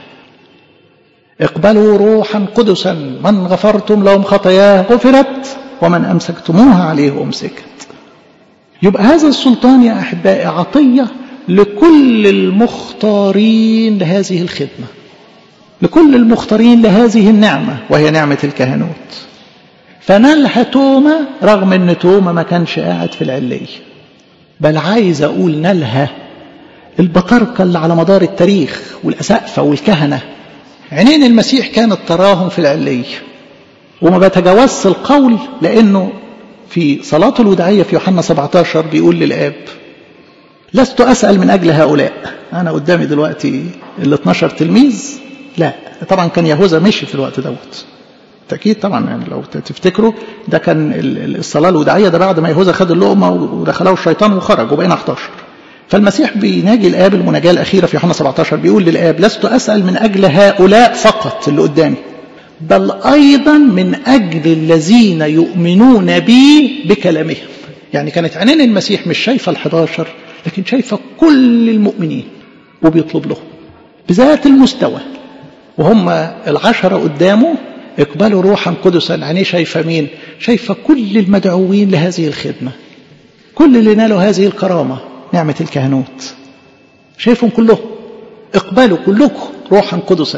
اقبلوا روحا قدسا من غفرتم لهم خطاياه غفرت ومن أمسكتموها عليه أمسكت يبقى هذا السلطان يا أحبائي عطية لكل المختارين لهذه الخدمة لكل المختارين لهذه النعمة وهي نعمة الكهنوت فنالها توما رغم ان توما ما كانش قاعد في العلية بل عايز اقول نالها البطاركة اللي على مدار التاريخ والأسقفة والكهنة عينين المسيح كانت تراهم في العلية وما بتجاوزش القول لأنه في صلاة الوداعية في يوحنا 17 بيقول للآب لست أسأل من أجل هؤلاء أنا قدامي دلوقتي ال 12 تلميذ لا طبعا كان يهوذا مشي في الوقت دوت أكيد طبعا يعني لو تفتكروا ده كان الصلاة الوداعية ده بعد ما يهوذا خد اللقمة ودخله الشيطان وخرج وبقينا 11 فالمسيح بيناجي الآب المناجاة الأخيرة في يوحنا 17 بيقول للآب لست أسأل من أجل هؤلاء فقط اللي قدامي بل أيضا من أجل الذين يؤمنون بي بكلامهم يعني كانت عينين المسيح مش شايفة الحداشر لكن شايفة كل المؤمنين وبيطلب لهم بذات المستوى وهم العشرة قدامه اقبلوا روحا قدسا عينيه شايفة مين شايفة كل المدعوين لهذه الخدمة كل اللي نالوا هذه الكرامة نعمة الكهنوت شايفهم كلهم اقبلوا كلكم روحا قدسا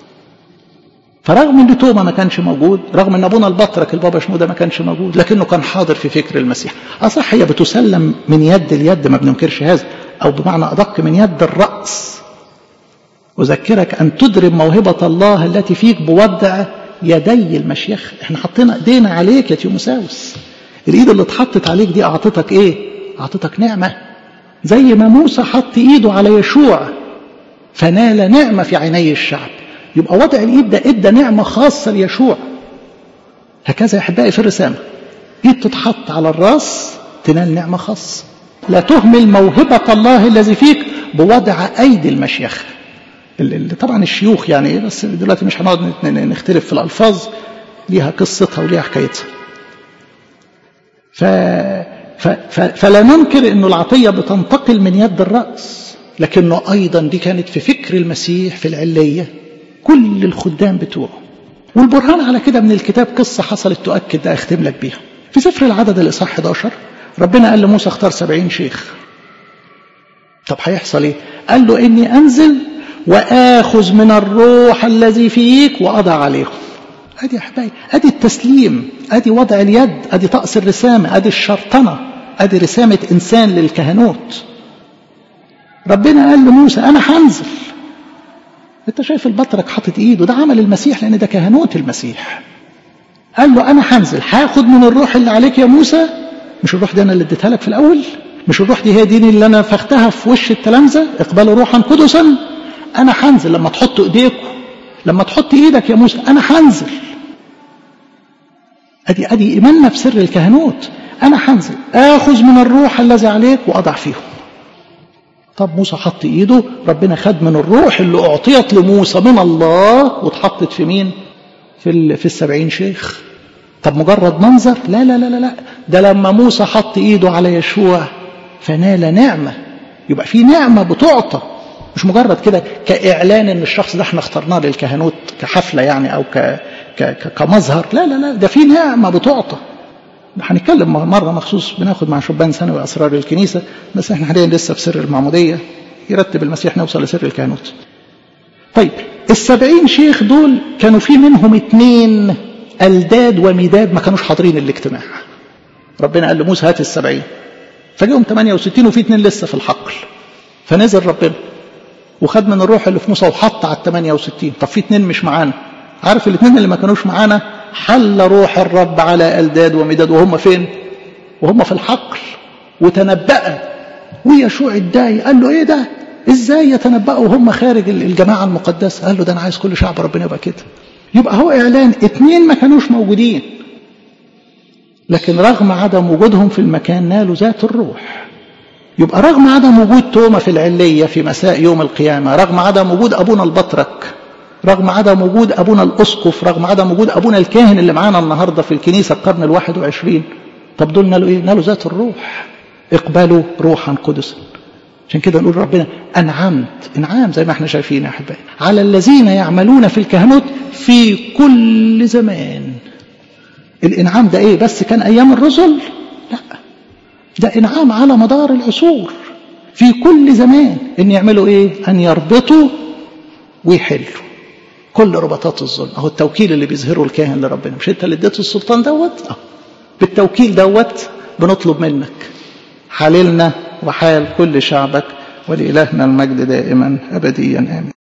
فرغم ان توما ما كانش موجود رغم ان ابونا البطرك البابا شنودة ما كانش موجود لكنه كان حاضر في فكر المسيح اصح هي بتسلم من يد اليد ما بننكرش هذا او بمعنى ادق من يد الراس اذكرك ان تدرب موهبه الله التي فيك بوضع يدي المشيخ احنا حطينا ايدينا عليك يا تيموساوس الايد اللي اتحطت عليك دي اعطتك ايه اعطتك نعمه زي ما موسى حط ايده على يشوع فنال نعمه في عيني الشعب يبقى وضع الايد ده ادى نعمه خاصه ليشوع هكذا يا احبائي في الرسامه ايد تتحط على الراس تنال نعمه خاصه لا تهمل موهبه الله الذي فيك بوضع ايدي المشيخه اللي طبعا الشيوخ يعني بس دلوقتي مش هنقعد نختلف في الالفاظ ليها قصتها وليها حكايتها ف... ف... ف... فلا ننكر انه العطيه بتنتقل من يد الراس لكنه ايضا دي كانت في فكر المسيح في العليه كل الخدام بتوعه والبرهان على كده من الكتاب قصه حصلت تؤكد ده اختم لك بيها في سفر العدد الاصحاح 11 ربنا قال لموسى اختار سبعين شيخ طب هيحصل ايه قال له اني انزل واخذ من الروح الذي فيك واضع عليهم ادي يا احبائي ادي التسليم ادي وضع اليد ادي طقس الرسامه ادي الشرطنه ادي رسامه انسان للكهنوت ربنا قال لموسى انا هنزل انت شايف البطرك حاطط ايده ده عمل المسيح لان ده كهنوت المسيح قال له انا هنزل هاخد من الروح اللي عليك يا موسى مش الروح دي انا اللي اديتها لك في الاول مش الروح دي هي دي اللي انا فختها في وش التلامذه اقبلوا روحا قدسا انا هنزل لما تحطوا ايديكم لما تحط ايدك يا موسى انا هنزل ادي ادي ايماننا في سر الكهنوت انا هنزل اخذ من الروح الذي عليك واضع فيهم طب موسى حط ايده ربنا خد من الروح اللي اعطيت لموسى من الله واتحطت في مين في في السبعين شيخ طب مجرد منظر لا لا لا لا لا ده لما موسى حط ايده على يشوع فنال نعمه يبقى في نعمه بتعطى مش مجرد كده كاعلان ان الشخص ده احنا اخترناه للكهنوت كحفله يعني او ك كمظهر لا لا لا ده في نعمه بتعطى هنتكلم مره مخصوص بناخد مع شبان ثانوي اسرار الكنيسه بس احنا حاليا لسه في سر المعموديه يرتب المسيح نوصل لسر الكهنوت طيب السبعين شيخ دول كانوا في منهم اتنين الداد ومداد ما كانوش حاضرين الاجتماع ربنا قال لموسى هات السبعين فجيهم 68 وفي اتنين لسه في الحقل فنزل ربنا وخد من الروح اللي في موسى وحط على ال 68 طب في اتنين مش معانا عارف الاثنين اللي ما كانوش معانا حل روح الرب على الداد ومداد وهم فين وهم في الحقل وتنبأ ويشوع الداي قال له ايه ده ازاي يتنبأوا وهم خارج الجماعة المقدسة قال له ده انا عايز كل شعب ربنا يبقى كده يبقى هو اعلان اتنين ما كانوش موجودين لكن رغم عدم وجودهم في المكان نالوا ذات الروح يبقى رغم عدم وجود توما في العلية في مساء يوم القيامة رغم عدم وجود أبونا البطرك رغم عدم وجود أبونا الأسقف رغم عدم وجود أبونا الكاهن اللي معانا النهاردة في الكنيسة القرن الواحد وعشرين طب دول نالوا إيه؟ نالوا ذات الروح اقبلوا روحا قدسا عشان كده نقول ربنا أنعمت إنعام زي ما احنا شايفين يا أحبائي على الذين يعملون في الكهنوت في كل زمان الإنعام ده إيه بس كان أيام الرسل لا ده إنعام على مدار العصور في كل زمان إن يعملوا إيه أن يربطوا ويحلوا كل ربطات الظلم اهو التوكيل اللي بيظهره الكاهن لربنا مش انت اللي اديته السلطان دوت اه بالتوكيل دوت بنطلب منك حللنا وحال كل شعبك ولإلهنا المجد دائما أبديا آمين